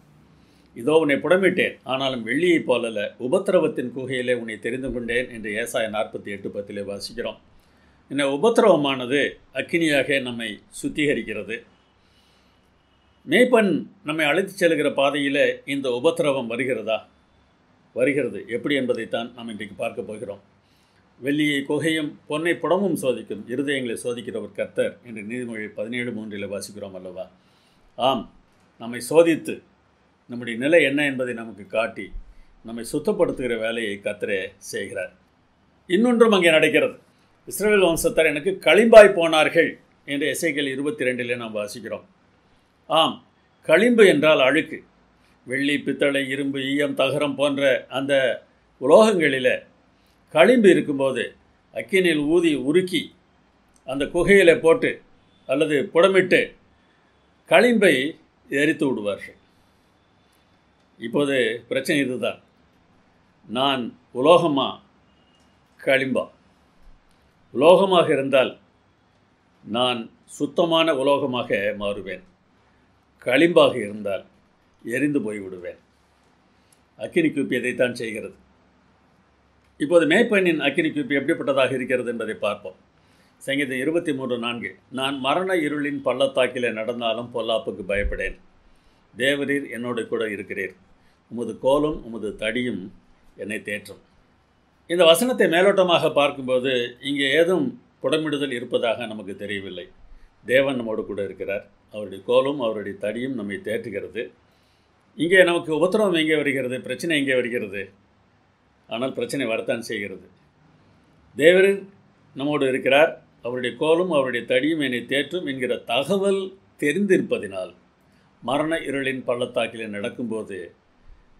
இதோ உன்னை புடமிட்டேன் ஆனாலும் வெள்ளியைப் போலல்ல உபத்திரவத்தின் குகையிலே உன்னை தெரிந்து கொண்டேன் என்று ஏசாய நாற்பத்தி எட்டு பத்திலே வாசிக்கிறோம் இந்த உபத்திரவமானது அக்கினியாக நம்மை சுத்திகரிக்கிறது மேய்ப்பன் நம்மை அழைத்துச் செல்கிற பாதையில் இந்த உபத்திரவம் வருகிறதா வருகிறது எப்படி என்பதைத்தான் நாம் இன்றைக்கு பார்க்க போகிறோம் வெள்ளியை குகையும் பொன்னை புடமும் சோதிக்கும் இருதயங்களை சோதிக்கிறவர் கர்த்தர் என்று நீதிமொழி பதினேழு மூன்றில் வாசிக்கிறோம் அல்லவா ஆம் நம்மை சோதித்து நம்முடைய நிலை என்ன என்பதை நமக்கு காட்டி நம்மை சுத்தப்படுத்துகிற வேலையை கர்த்தரே செய்கிறார் இன்னொன்றும் அங்கே நடக்கிறது இஸ்ரேல் வம்சத்தார் எனக்கு களிம்பாய் போனார்கள் என்று எஸ்ஐகள் இருபத்தி ரெண்டிலே நாம் வாசிக்கிறோம் ஆம் களிம்பு என்றால் அழுக்கு வெள்ளி பித்தளை இரும்பு ஈயம் தகரம் போன்ற அந்த உலோகங்களில் களிம்பு இருக்கும்போது அக்கினியில் ஊதி உருக்கி அந்த குகையில் போட்டு அல்லது புடமிட்டு களிம்பை எரித்து விடுவார்கள் இப்போது பிரச்சனை இதுதான் நான் உலோகமா களிம்பா உலோகமாக இருந்தால் நான் சுத்தமான உலோகமாக மாறுவேன் களிம்பாக இருந்தால் எரிந்து போய்விடுவேன் அக்கினி குப்பி இதைத்தான் செய்கிறது இப்போது மேய்ப்பெண்ணின் அக்கினி குப்பி எப்படிப்பட்டதாக இருக்கிறது என்பதை பார்ப்போம் சங்கீதம் இருபத்தி மூன்று நான்கு நான் மரண இருளின் பள்ளத்தாக்கிலே நடந்தாலும் பொல்லாப்புக்கு பயப்படேன் தேவரீர் என்னோடு கூட இருக்கிறீர் உமது கோலும் உமது தடியும் என்னை தேற்றும் இந்த வசனத்தை மேலோட்டமாக பார்க்கும்போது இங்கே ஏதும் புடமிடுதல் இருப்பதாக நமக்கு தெரியவில்லை தேவன் நம்மோடு கூட இருக்கிறார் அவருடைய கோலும் அவருடைய தடியும் நம்மை தேற்றுகிறது இங்கே நமக்கு உபத்திரவம் எங்கே வருகிறது பிரச்சனை எங்கே வருகிறது ஆனால் பிரச்சனை வரத்தான் செய்கிறது தேவர் நம்மோடு இருக்கிறார் அவருடைய கோலும் அவருடைய தடியும் என்னை தேற்றும் என்கிற தகவல் தெரிந்திருப்பதினால் மரண இருளின் பள்ளத்தாக்கில் நடக்கும்போது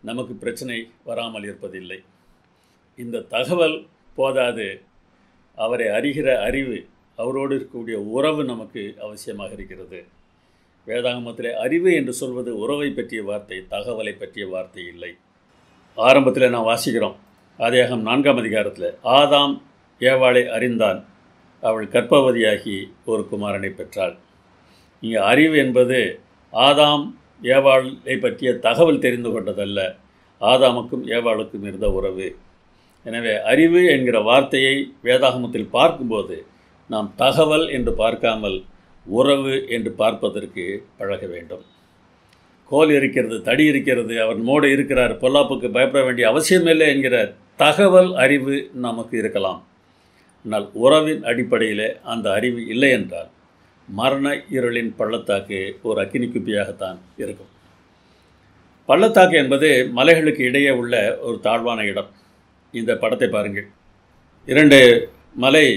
நமக்கு பிரச்சனை வராமல் இருப்பதில்லை இந்த தகவல் போதாது அவரை அறிகிற அறிவு அவரோடு இருக்கக்கூடிய உறவு நமக்கு அவசியமாக இருக்கிறது வேதாகமத்தில் அறிவு என்று சொல்வது உறவை பற்றிய வார்த்தை தகவலை பற்றிய வார்த்தை இல்லை ஆரம்பத்தில் நான் வாசிக்கிறோம் ஆதியாகம் நான்காம் அதிகாரத்தில் ஆதாம் ஏவாளை அறிந்தான் அவள் கர்ப்பவதியாகி ஒரு குமாரனை பெற்றாள் இங்கே அறிவு என்பது ஆதாம் ஏவாளை பற்றிய தகவல் தெரிந்து கொண்டதல்ல ஆதாமுக்கும் ஏவாளுக்கும் இருந்த உறவு எனவே அறிவு என்கிற வார்த்தையை வேதாகமத்தில் பார்க்கும்போது நாம் தகவல் என்று பார்க்காமல் உறவு என்று பார்ப்பதற்கு பழக வேண்டும் கோல் இருக்கிறது தடி இருக்கிறது அவர் மோடு இருக்கிறார் பொல்லாப்புக்கு பயப்பட வேண்டிய அவசியமில்லை என்கிற தகவல் அறிவு நமக்கு இருக்கலாம் ஆனால் உறவின் அடிப்படையில் அந்த அறிவு இல்லை என்றால் மரண இருளின் பள்ளத்தாக்கு ஒரு அக்கினி குப்பியாகத்தான் இருக்கும் பள்ளத்தாக்கு என்பது மலைகளுக்கு இடையே உள்ள ஒரு தாழ்வான இடம் இந்த படத்தை பாருங்கள் இரண்டு மலை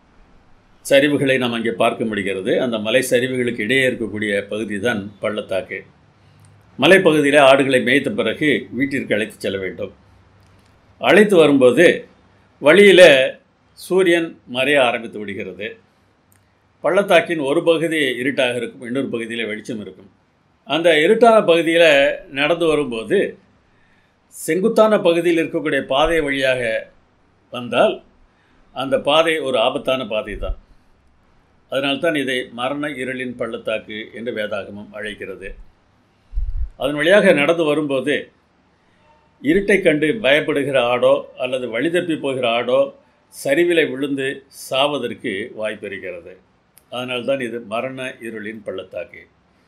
சரிவுகளை நாம் அங்கே பார்க்க முடிகிறது அந்த மலை சரிவுகளுக்கு இடையே இருக்கக்கூடிய பகுதி தான் பள்ளத்தாக்கு மலைப்பகுதியில் ஆடுகளை மேய்த்த பிறகு வீட்டிற்கு அழைத்து செல்ல வேண்டும் அழைத்து வரும்போது வழியில் சூரியன் மறைய ஆரம்பித்து விடுகிறது பள்ளத்தாக்கின் ஒரு பகுதி இருட்டாக இருக்கும் இன்னொரு பகுதியில் வெளிச்சம் இருக்கும் அந்த இருட்டான பகுதியில் நடந்து வரும்போது செங்குத்தான பகுதியில் இருக்கக்கூடிய பாதை வழியாக வந்தால் அந்த பாதை ஒரு ஆபத்தான பாதை தான் அதனால்தான் இதை மரண இருளின் பள்ளத்தாக்கு என்று வேதாகமம் அழைக்கிறது அதன் வழியாக நடந்து வரும்போது இருட்டை கண்டு பயப்படுகிற ஆடோ அல்லது வழி தப்பி போகிற ஆடோ சரிவிலை விழுந்து சாவதற்கு வாய்ப்பு இருக்கிறது அதனால்தான் இது மரண இருளின் பள்ளத்தாக்கு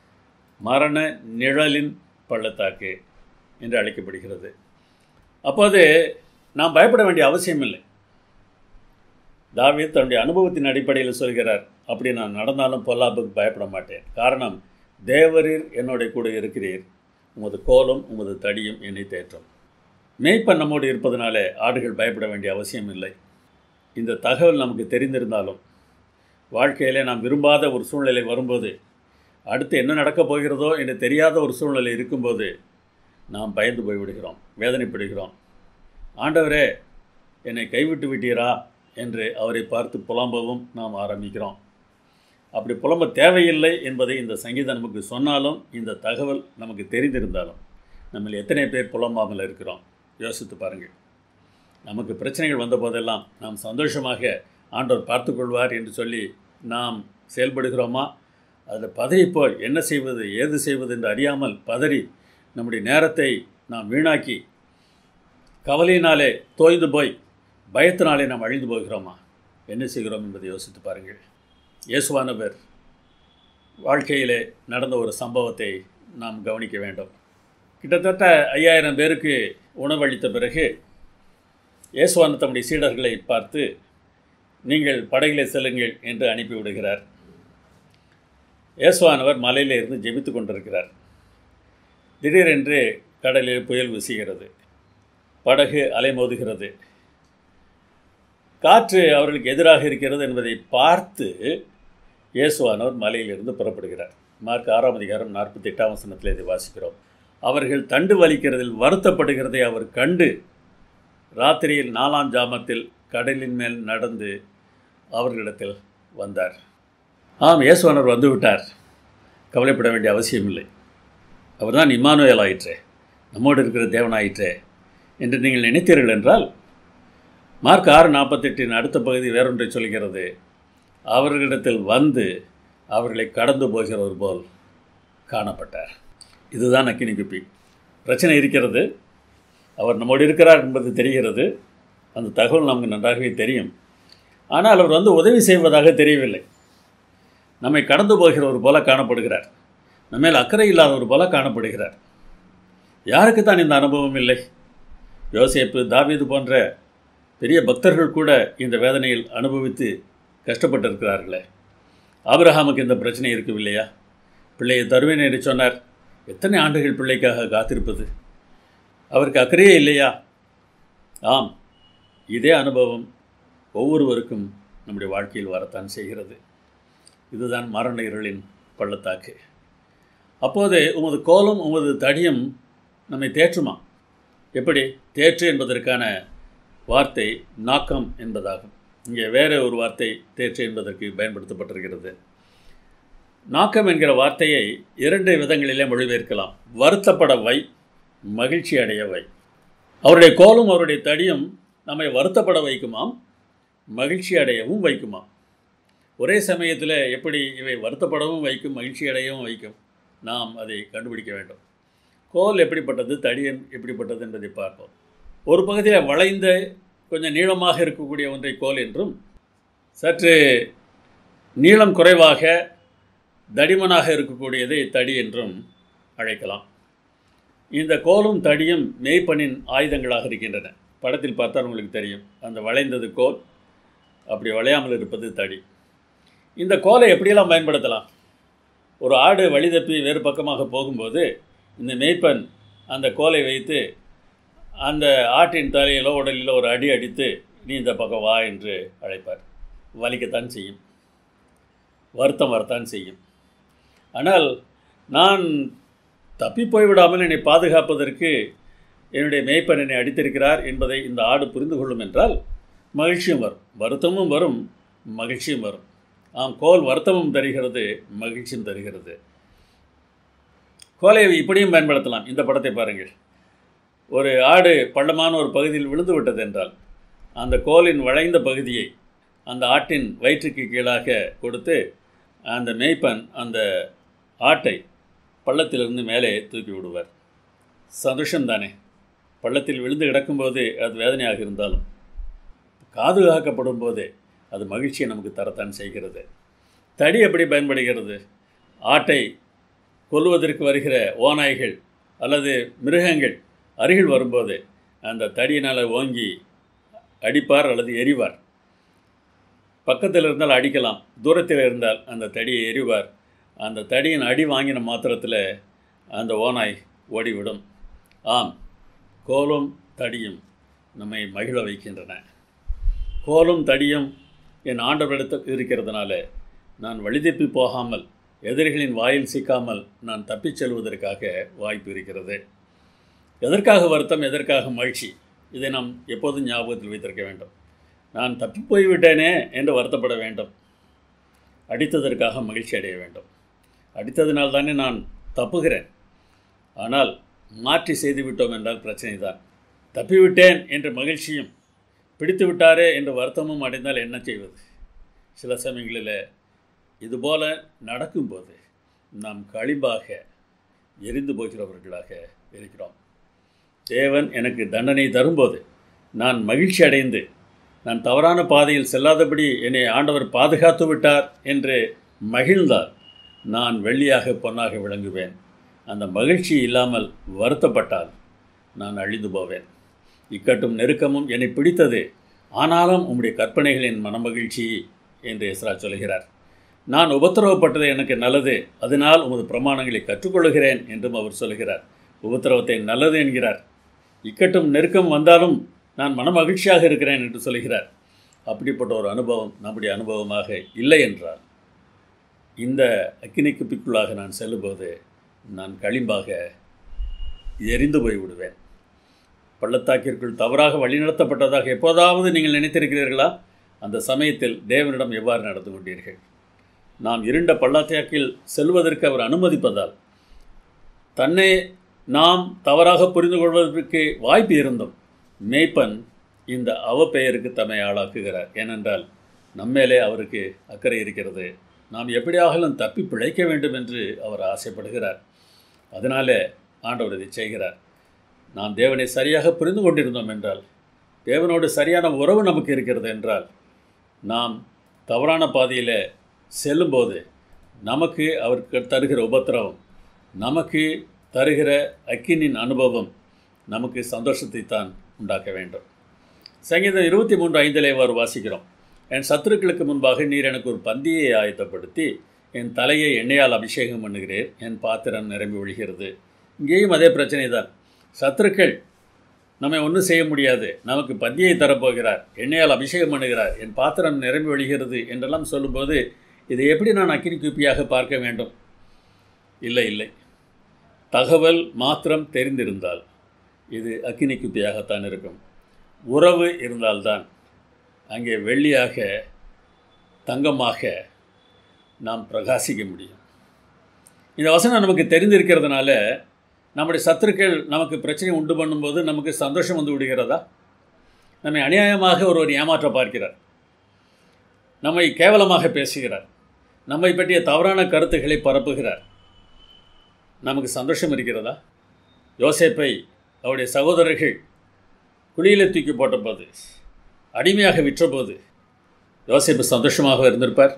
மரண நிழலின் பள்ளத்தாக்கு என்று அழைக்கப்படுகிறது அப்போது நாம் பயப்பட வேண்டிய அவசியம் இல்லை தாவீத் தன்னுடைய அனுபவத்தின் அடிப்படையில் சொல்கிறார் அப்படி நான் நடந்தாலும் பொல்லாப்புக்கு பயப்பட மாட்டேன் காரணம் தேவரீர் என்னோட கூட இருக்கிறீர் உமது கோலம் உமது தடியும் என்னை தேற்றும் மேய்ப்பன் நம்மோடு இருப்பதனாலே ஆடுகள் பயப்பட வேண்டிய அவசியம் இல்லை இந்த தகவல் நமக்கு தெரிந்திருந்தாலும் வாழ்க்கையிலே நாம் விரும்பாத ஒரு சூழ்நிலை வரும்போது அடுத்து என்ன நடக்கப் போகிறதோ என்று தெரியாத ஒரு சூழ்நிலை இருக்கும்போது நாம் பயந்து போய்விடுகிறோம் வேதனைப்படுகிறோம் ஆண்டவரே என்னை கைவிட்டு விட்டீரா என்று அவரை பார்த்து புலம்பவும் நாம் ஆரம்பிக்கிறோம் அப்படி புலம்ப தேவையில்லை என்பதை இந்த சங்கீதம் நமக்கு சொன்னாலும் இந்த தகவல் நமக்கு தெரிந்திருந்தாலும் நம்ம எத்தனை பேர் புலம்பாமல் இருக்கிறோம் யோசித்து பாருங்கள் நமக்கு பிரச்சனைகள் வந்த போதெல்லாம் நாம் சந்தோஷமாக ஆண்டவர் பார்த்துக்கொள்வார் என்று சொல்லி நாம் செயல்படுகிறோமா அதில் பதறிப்போய் என்ன செய்வது ஏது செய்வது என்று அறியாமல் பதறி நம்முடைய நேரத்தை நாம் வீணாக்கி கவலையினாலே தோய்ந்து போய் பயத்தினாலே நாம் அழிந்து போகிறோமா என்ன செய்கிறோம் என்பதை யோசித்து பாருங்கள் இயேசுவானவர் வாழ்க்கையிலே நடந்த ஒரு சம்பவத்தை நாம் கவனிக்க வேண்டும் கிட்டத்தட்ட ஐயாயிரம் பேருக்கு உணவளித்த பிறகு இயேசுவான தம்முடைய சீடர்களை பார்த்து நீங்கள் படகிலே செல்லுங்கள் என்று அனுப்பிவிடுகிறார் இயேசுவானவர் மலையில் இருந்து ஜெபித்து கொண்டிருக்கிறார் திடீரென்று கடலில் புயல் வீசுகிறது படகு அலைமோதுகிறது காற்று அவர்களுக்கு எதிராக இருக்கிறது என்பதை பார்த்து இயேசுவானவர் மலையிலிருந்து புறப்படுகிறார் மார்க் ஆறாம் அதிகாரம் நாற்பத்தி எட்டாம் வசனத்தில் இதை வாசிக்கிறோம் அவர்கள் தண்டு வலிக்கிறதில் வருத்தப்படுகிறதை அவர் கண்டு ராத்திரியில் நாலாம் ஜாமத்தில் கடலின் மேல் நடந்து அவர்களிடத்தில் வந்தார் ஆம் இயேசுவானவர் வந்துவிட்டார் கவலைப்பட வேண்டிய அவசியம் இல்லை அவர்தான் இம்மானுவேல் ஆயிற்றே நம்மோடு இருக்கிற தேவனாயிற்றே என்று நீங்கள் நினைத்தீர்கள் என்றால் மார்க் ஆறு நாற்பத்தெட்டின் அடுத்த பகுதி வேறொன்றை சொல்கிறது அவர்களிடத்தில் வந்து அவர்களை கடந்து போகிறவர் போல் காணப்பட்டார் இதுதான் அக்கினி குப்பி பிரச்சனை இருக்கிறது அவர் நம்மோடு இருக்கிறார் என்பது தெரிகிறது அந்த தகவல் நமக்கு நன்றாகவே தெரியும் ஆனால் அவர் வந்து உதவி செய்வதாக தெரியவில்லை நம்மை கடந்து போகிறவர் போல காணப்படுகிறார் நம்மேல் அக்கறை இல்லாதவர் போல காணப்படுகிறார் யாருக்கு தான் இந்த அனுபவம் இல்லை யோசேப்பு தாவீது போன்ற பெரிய பக்தர்கள் கூட இந்த வேதனையில் அனுபவித்து கஷ்டப்பட்டிருக்கிறார்களே ஆபிரஹாமுக்கு இந்த பிரச்சனை இருக்கவில்லையா பிள்ளையை தருவேன் என்று சொன்னார் எத்தனை ஆண்டுகள் பிள்ளைக்காக காத்திருப்பது அவருக்கு அக்கறையே இல்லையா ஆம் இதே அனுபவம் ஒவ்வொருவருக்கும் நம்முடைய வாழ்க்கையில் வரத்தான் செய்கிறது இதுதான் மரண இருளின் பள்ளத்தாக்கு அப்போது உமது கோலம் உமது தடியும் நம்மை தேற்றுமா எப்படி தேற்று என்பதற்கான வார்த்தை நாக்கம் என்பதாகும் இங்கே வேறு ஒரு வார்த்தை தேற்று என்பதற்கு பயன்படுத்தப்பட்டிருக்கிறது நாக்கம் என்கிற வார்த்தையை இரண்டு விதங்களிலே மொழிபெயர்க்கலாம் வருத்தப்பட வை மகிழ்ச்சி அடைய வை அவருடைய கோலும் அவருடைய தடியும் நம்மை வருத்தப்பட வைக்குமாம் மகிழ்ச்சி அடையவும் வைக்குமாம் ஒரே சமயத்தில் எப்படி இவை வருத்தப்படவும் வைக்கும் மகிழ்ச்சி அடையவும் வைக்கும் நாம் அதை கண்டுபிடிக்க வேண்டும் கோல் எப்படிப்பட்டது தடியன் எப்படிப்பட்டது என்பதை பார்ப்போம் ஒரு பகுதியில் வளைந்த கொஞ்சம் நீளமாக இருக்கக்கூடிய ஒன்றை கோல் என்றும் சற்று நீளம் குறைவாக தடிமனாக இருக்கக்கூடியதை தடி என்றும் அழைக்கலாம் இந்த கோலும் தடியும் மேய்ப்பனின் ஆயுதங்களாக இருக்கின்றன படத்தில் பார்த்தால் உங்களுக்கு தெரியும் அந்த வளைந்தது கோல் அப்படி வளையாமல் இருப்பது தடி இந்த கோலை எப்படியெல்லாம் பயன்படுத்தலாம் ஒரு ஆடு வழி தப்பி வேறு பக்கமாக போகும்போது இந்த மேய்ப்பன் அந்த கோலை வைத்து அந்த ஆட்டின் தலையிலோ உடலிலோ ஒரு அடி அடித்து நீ இந்த பக்கம் வா என்று அழைப்பார் வலிக்கத்தான் செய்யும் வருத்தம் வரத்தான் செய்யும் ஆனால் நான் தப்பி போய்விடாமல் என்னை பாதுகாப்பதற்கு என்னுடைய மேய்ப்பன் என்னை அடித்திருக்கிறார் என்பதை இந்த ஆடு புரிந்து கொள்ளும் என்றால் மகிழ்ச்சியும் வரும் வருத்தமும் வரும் மகிழ்ச்சியும் வரும் ஆம் கோல் வருத்தமும் தருகிறது மகிழ்ச்சியும் தருகிறது கோலை இப்படியும் பயன்படுத்தலாம் இந்த படத்தை பாருங்கள் ஒரு ஆடு பள்ளமான ஒரு பகுதியில் விழுந்து விட்டது என்றால் அந்த கோலின் வளைந்த பகுதியை அந்த ஆட்டின் வயிற்றுக்கு கீழாக கொடுத்து அந்த மேய்ப்பன் அந்த ஆட்டை பள்ளத்திலிருந்து மேலே தூக்கி விடுவார் சந்தோஷம்தானே பள்ளத்தில் விழுந்து கிடக்கும்போது அது வேதனையாக இருந்தாலும் காதுகாக்கப்படும் போதே அது மகிழ்ச்சியை நமக்கு தரத்தான் செய்கிறது தடி எப்படி பயன்படுகிறது ஆட்டை கொல்வதற்கு வருகிற ஓநாய்கள் அல்லது மிருகங்கள் அருகில் வரும்போது அந்த தடியினால் ஓங்கி அடிப்பார் அல்லது எரிவார் பக்கத்தில் இருந்தால் அடிக்கலாம் தூரத்தில் இருந்தால் அந்த தடியை எறிவார் அந்த தடியின் அடி வாங்கின மாத்திரத்தில் அந்த ஓநாய் ஓடிவிடும் ஆம் கோலும் தடியும் நம்மை மகிழ வைக்கின்றன கோலும் தடியும் என் ஆண்டவரிடத்தில் இருக்கிறதுனால நான் வழிதப்பி போகாமல் எதிரிகளின் வாயில் சிக்காமல் நான் தப்பிச் செல்வதற்காக வாய்ப்பு இருக்கிறது எதற்காக வருத்தம் எதற்காக மகிழ்ச்சி இதை நாம் எப்போதும் ஞாபகத்தில் வைத்திருக்க வேண்டும் நான் தப்பி போய்விட்டேனே என்று வருத்தப்பட வேண்டும் அடித்ததற்காக மகிழ்ச்சி அடைய வேண்டும் அடித்ததினால் தானே நான் தப்புகிறேன் ஆனால் மாற்றி செய்து விட்டோம் என்றால் பிரச்சனை தான் தப்பிவிட்டேன் என்ற மகிழ்ச்சியும் பிடித்து விட்டாரே என்ற வருத்தமும் அடைந்தால் என்ன செய்வது சில சமயங்களில் இதுபோல நடக்கும்போது நாம் களிம்பாக எரிந்து போகிறவர்களாக இருக்கிறோம் தேவன் எனக்கு தண்டனை தரும்போது நான் மகிழ்ச்சி அடைந்து நான் தவறான பாதையில் செல்லாதபடி என்னை ஆண்டவர் பாதுகாத்து விட்டார் என்று மகிழ்ந்தால் நான் வெள்ளியாக பொன்னாக விளங்குவேன் அந்த மகிழ்ச்சி இல்லாமல் வருத்தப்பட்டால் நான் அழிந்து போவேன் இக்கட்டும் நெருக்கமும் என்னை பிடித்தது ஆனாலும் உம்முடைய கற்பனைகளின் மனமகிழ்ச்சி என்று எஸ்ரா சொல்கிறார் நான் உபத்திரவப்பட்டது எனக்கு நல்லது அதனால் உமது பிரமாணங்களை கற்றுக்கொள்கிறேன் என்றும் அவர் சொல்கிறார் உபத்திரவத்தை நல்லது என்கிறார் இக்கட்டும் நெருக்கம் வந்தாலும் நான் மனமகிழ்ச்சியாக இருக்கிறேன் என்று சொல்கிறார் அப்படிப்பட்ட ஒரு அனுபவம் நம்முடைய அனுபவமாக இல்லை என்றால் இந்த அக்கினி குப்பிக்குள்ளாக நான் செல்லும்போது நான் களிம்பாக எரிந்து போய் விடுவேன் பள்ளத்தாக்கிற்குள் தவறாக வழிநடத்தப்பட்டதாக எப்போதாவது நீங்கள் நினைத்திருக்கிறீர்களா அந்த சமயத்தில் தேவனிடம் எவ்வாறு நடந்து கொண்டீர்கள் நாம் இருண்ட பள்ளத்தாக்கில் செல்வதற்கு அவர் அனுமதிப்பதால் தன்னை நாம் தவறாக புரிந்து கொள்வதற்கு வாய்ப்பு இருந்தும் மேய்ப்பன் இந்த அவப்பெயருக்கு தம்மை ஆளாக்குகிறார் ஏனென்றால் நம்மேலே அவருக்கு அக்கறை இருக்கிறது நாம் எப்படியாகலும் தப்பி பிழைக்க வேண்டும் என்று அவர் ஆசைப்படுகிறார் அதனாலே ஆண்டவர் இதை செய்கிறார் நாம் தேவனை சரியாக புரிந்து கொண்டிருந்தோம் என்றால் தேவனோடு சரியான உறவு நமக்கு இருக்கிறது என்றால் நாம் தவறான பாதையில் செல்லும்போது நமக்கு அவருக்கு தருகிற உபத்திரவம் நமக்கு தருகிற அக்கினின் அனுபவம் நமக்கு சந்தோஷத்தை தான் உண்டாக்க வேண்டும் சங்கீதம் இருபத்தி மூன்று ஐந்திலே வார் வாசிக்கிறோம் என் சத்துருக்களுக்கு முன்பாக நீர் எனக்கு ஒரு பந்தியை ஆயத்தப்படுத்தி என் தலையை எண்ணெயால் அபிஷேகம் பண்ணுகிறேன் என் பாத்திரம் நிரம்பி ஒழிகிறது இங்கேயும் அதே பிரச்சனை தான் சத்துருக்கள் நம்மை ஒன்றும் செய்ய முடியாது நமக்கு பந்தியை தரப்போகிறார் எண்ணெயால் அபிஷேகம் பண்ணுகிறார் என் பாத்திரம் நிரம்பி ஒழிகிறது என்றெல்லாம் சொல்லும்போது இதை எப்படி நான் அக்கினி குப்பியாக பார்க்க வேண்டும் இல்லை இல்லை தகவல் மாத்திரம் தெரிந்திருந்தால் இது அக்கினி குப்பியாகத்தான் இருக்கும் உறவு இருந்தால்தான் அங்கே வெள்ளியாக தங்கமாக நாம் பிரகாசிக்க முடியும் இந்த வசனம் நமக்கு தெரிந்திருக்கிறதுனால நம்முடைய சத்துருக்கள் நமக்கு பிரச்சனை உண்டு பண்ணும்போது நமக்கு சந்தோஷம் வந்து விடுகிறதா நம்மை அநியாயமாக ஒருவர் ஏமாற்ற பார்க்கிறார் நம்மை கேவலமாக பேசுகிறார் நம்மை பற்றிய தவறான கருத்துக்களை பரப்புகிறார் நமக்கு சந்தோஷம் இருக்கிறதா யோசேப்பை அவருடைய சகோதரர்கள் குழியில் தூக்கி போட்டபோது அடிமையாக விற்றபோது யோசேப்பு சந்தோஷமாக இருந்திருப்பார்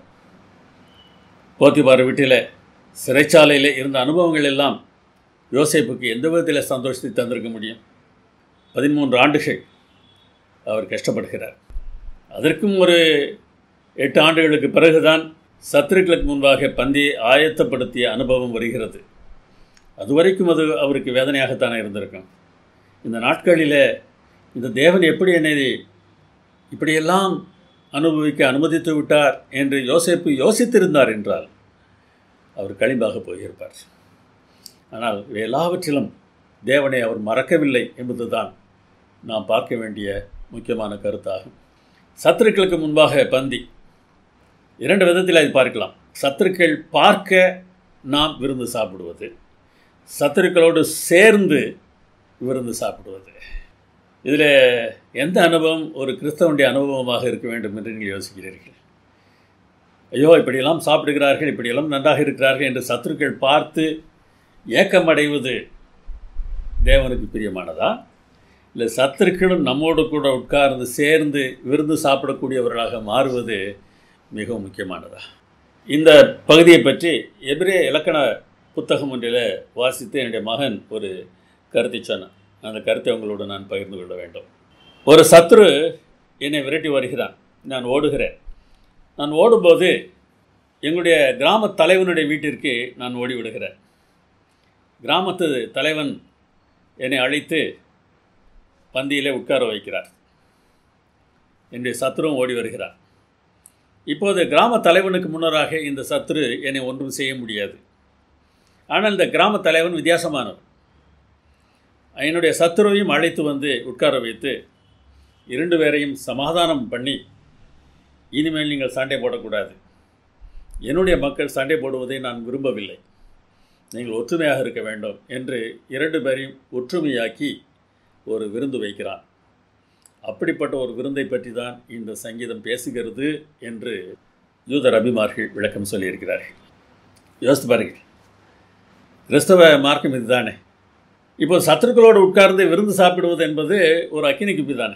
போத்திபார் வீட்டில் சிறைச்சாலையில் இருந்த அனுபவங்கள் எல்லாம் யோசேப்புக்கு எந்த விதத்தில் சந்தோஷத்தை தந்திருக்க முடியும் பதிமூன்று ஆண்டுகள் அவர் கஷ்டப்படுகிறார் அதற்கும் ஒரு எட்டு ஆண்டுகளுக்கு பிறகுதான் சத்துருக்களுக்கு முன்பாக பந்தியை ஆயத்தப்படுத்திய அனுபவம் வருகிறது அதுவரைக்கும் அது அவருக்கு வேதனையாகத்தானே இருந்திருக்கும் இந்த நாட்களில் இந்த தேவன் எப்படி என்னை இப்படியெல்லாம் அனுபவிக்க அனுமதித்து விட்டார் என்று யோசிப்பு யோசித்திருந்தார் என்றால் அவர் களிம்பாக போயிருப்பார் ஆனால் எல்லாவற்றிலும் தேவனை அவர் மறக்கவில்லை என்பதுதான் நாம் பார்க்க வேண்டிய முக்கியமான கருத்தாகும் சத்துருக்களுக்கு முன்பாக பந்தி இரண்டு விதத்தில் அதை பார்க்கலாம் சத்துருக்கள் பார்க்க நாம் விருந்து சாப்பிடுவது சத்துருக்களோடு சேர்ந்து விருந்து சாப்பிடுவது இதில் எந்த அனுபவம் ஒரு கிறிஸ்தவனுடைய அனுபவமாக இருக்க வேண்டும் என்று நீங்கள் யோசிக்கிறீர்கள் ஐயோ இப்படியெல்லாம் சாப்பிடுகிறார்கள் இப்படியெல்லாம் நன்றாக இருக்கிறார்கள் என்று சத்துருக்கள் பார்த்து ஏக்கமடைவது தேவனுக்கு பிரியமானதா இல்லை சத்துருக்களும் நம்மோடு கூட உட்கார்ந்து சேர்ந்து விருந்து சாப்பிடக்கூடியவர்களாக மாறுவது மிகவும் முக்கியமானதா இந்த பகுதியை பற்றி எபிரே இலக்கண புத்தகம் ஒன்றில் வாசித்து என்னுடைய மகன் ஒரு கருத்தை சொன்னான் அந்த கருத்தை உங்களோடு நான் பகிர்ந்து கொள்ள வேண்டும் ஒரு சத்ரு என்னை விரட்டி வருகிறான் நான் ஓடுகிறேன் நான் ஓடும்போது எங்களுடைய கிராம தலைவனுடைய வீட்டிற்கு நான் ஓடி விடுகிறேன் கிராமத்து தலைவன் என்னை அழைத்து பந்தியிலே உட்கார வைக்கிறார் என்னுடைய சத்ருவும் ஓடி வருகிறார் இப்போது கிராம தலைவனுக்கு முன்னராக இந்த சத்ரு என்னை ஒன்றும் செய்ய முடியாது ஆனால் இந்த கிராம தலைவன் வித்தியாசமானவர் என்னுடைய சத்துருவையும் அழைத்து வந்து உட்கார வைத்து இரண்டு பேரையும் சமாதானம் பண்ணி இனிமேல் நீங்கள் சண்டை போடக்கூடாது என்னுடைய மக்கள் சண்டை போடுவதை நான் விரும்பவில்லை நீங்கள் ஒற்றுமையாக இருக்க வேண்டும் என்று இரண்டு பேரையும் ஒற்றுமையாக்கி ஒரு விருந்து வைக்கிறான் அப்படிப்பட்ட ஒரு விருந்தை பற்றி தான் இந்த சங்கீதம் பேசுகிறது என்று யூதர் அபிமார்கள் விளக்கம் சொல்லியிருக்கிறார்கள் யோசித்து பாருங்கள் கிறிஸ்தவ மார்க்கம் இதுதானே இப்போ சத்துருக்களோடு உட்கார்ந்து விருந்து சாப்பிடுவது என்பது ஒரு அக்கினி குப்பி தானே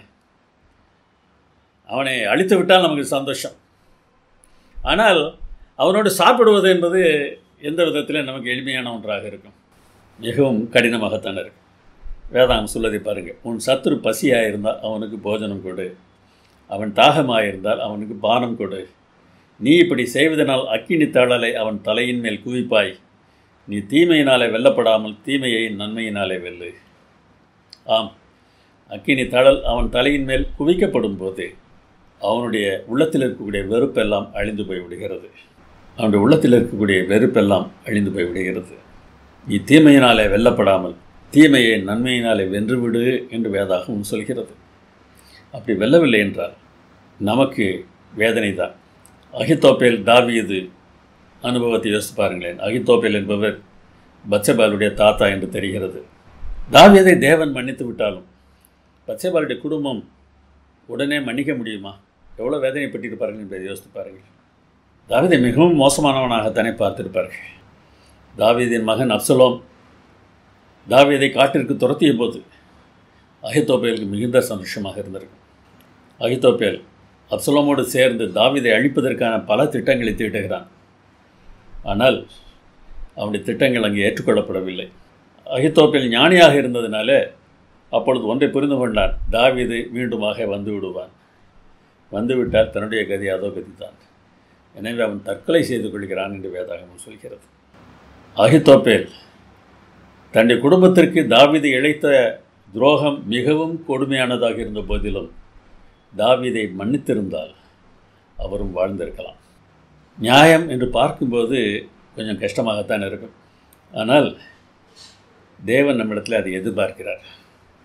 அவனை அழித்து விட்டால் நமக்கு சந்தோஷம் ஆனால் அவனோடு சாப்பிடுவது என்பது எந்த விதத்தில் நமக்கு எளிமையான ஒன்றாக இருக்கும் மிகவும் கடினமாகத்தான் இருக்கும் வேதாகம் சொல்லதை பாருங்கள் உன் சத்துரு பசியாக இருந்தால் அவனுக்கு போஜனம் கொடு அவன் தாகமாக இருந்தால் அவனுக்கு பானம் கொடு நீ இப்படி செய்வதனால் அக்கினி தழலை அவன் தலையின் மேல் குவிப்பாய் நீ தீமையினாலே வெல்லப்படாமல் தீமையை நன்மையினாலே வெல்லு ஆம் அக்கினி தழல் அவன் தலையின் மேல் குவிக்கப்படும் போது அவனுடைய உள்ளத்தில் இருக்கக்கூடிய வெறுப்பெல்லாம் அழிந்து போய் விடுகிறது அவனுடைய உள்ளத்தில் இருக்கக்கூடிய வெறுப்பெல்லாம் அழிந்து போய் விடுகிறது நீ தீமையினாலே வெல்லப்படாமல் தீமையை நன்மையினாலே வென்றுவிடு என்று வேதாகவும் சொல்கிறது அப்படி வெல்லவில்லை என்றால் நமக்கு வேதனை தான் அகித்தோப்பேல் தாவியது அனுபவத்தை யோசித்து பாருங்களேன் அகித்தோப்பேல் என்பவர் பச்சபாலுடைய தாத்தா என்று தெரிகிறது தாவியதை தேவன் மன்னித்து விட்டாலும் பச்சபாலுடைய குடும்பம் உடனே மன்னிக்க முடியுமா எவ்வளோ வேதனைப்பட்டிருப்பார்கள் என்பதை யோசித்து பாருங்கள் தாவிதை மிகவும் மோசமானவனாகத்தானே பார்த்திருப்பார்கள் தாவீதின் மகன் அப்சலோம் தாவீதை காட்டிற்கு துரத்திய போது அகித்தோப்பேலுக்கு மிகுந்த சந்தோஷமாக இருந்திருக்கும் அகித்தோப்பேல் அப்சலோமோடு சேர்ந்து தாவீதை அழிப்பதற்கான பல திட்டங்களை தீட்டுகிறான் ஆனால் அவனுடைய திட்டங்கள் அங்கே ஏற்றுக்கொள்ளப்படவில்லை அகித்தோப்பேல் ஞானியாக இருந்ததினால அப்பொழுது ஒன்றை புரிந்து கொண்டான் தாவீது மீண்டுமாக வந்து விடுவான் வந்துவிட்டால் தன்னுடைய கதி அதோ கதிதான் எனவே அவன் தற்கொலை செய்து கொள்கிறான் என்று வேதாகமம் சொல்கிறது அகித்தோப்பேல் தன்னுடைய குடும்பத்திற்கு தாவீதை இழைத்த துரோகம் மிகவும் கொடுமையானதாக இருந்த போதிலும் தாவீதை மன்னித்திருந்தால் அவரும் வாழ்ந்திருக்கலாம் நியாயம் என்று பார்க்கும்போது கொஞ்சம் கஷ்டமாகத்தான் இருக்கும் ஆனால் தேவன் நம்மிடத்தில் அதை எதிர்பார்க்கிறார்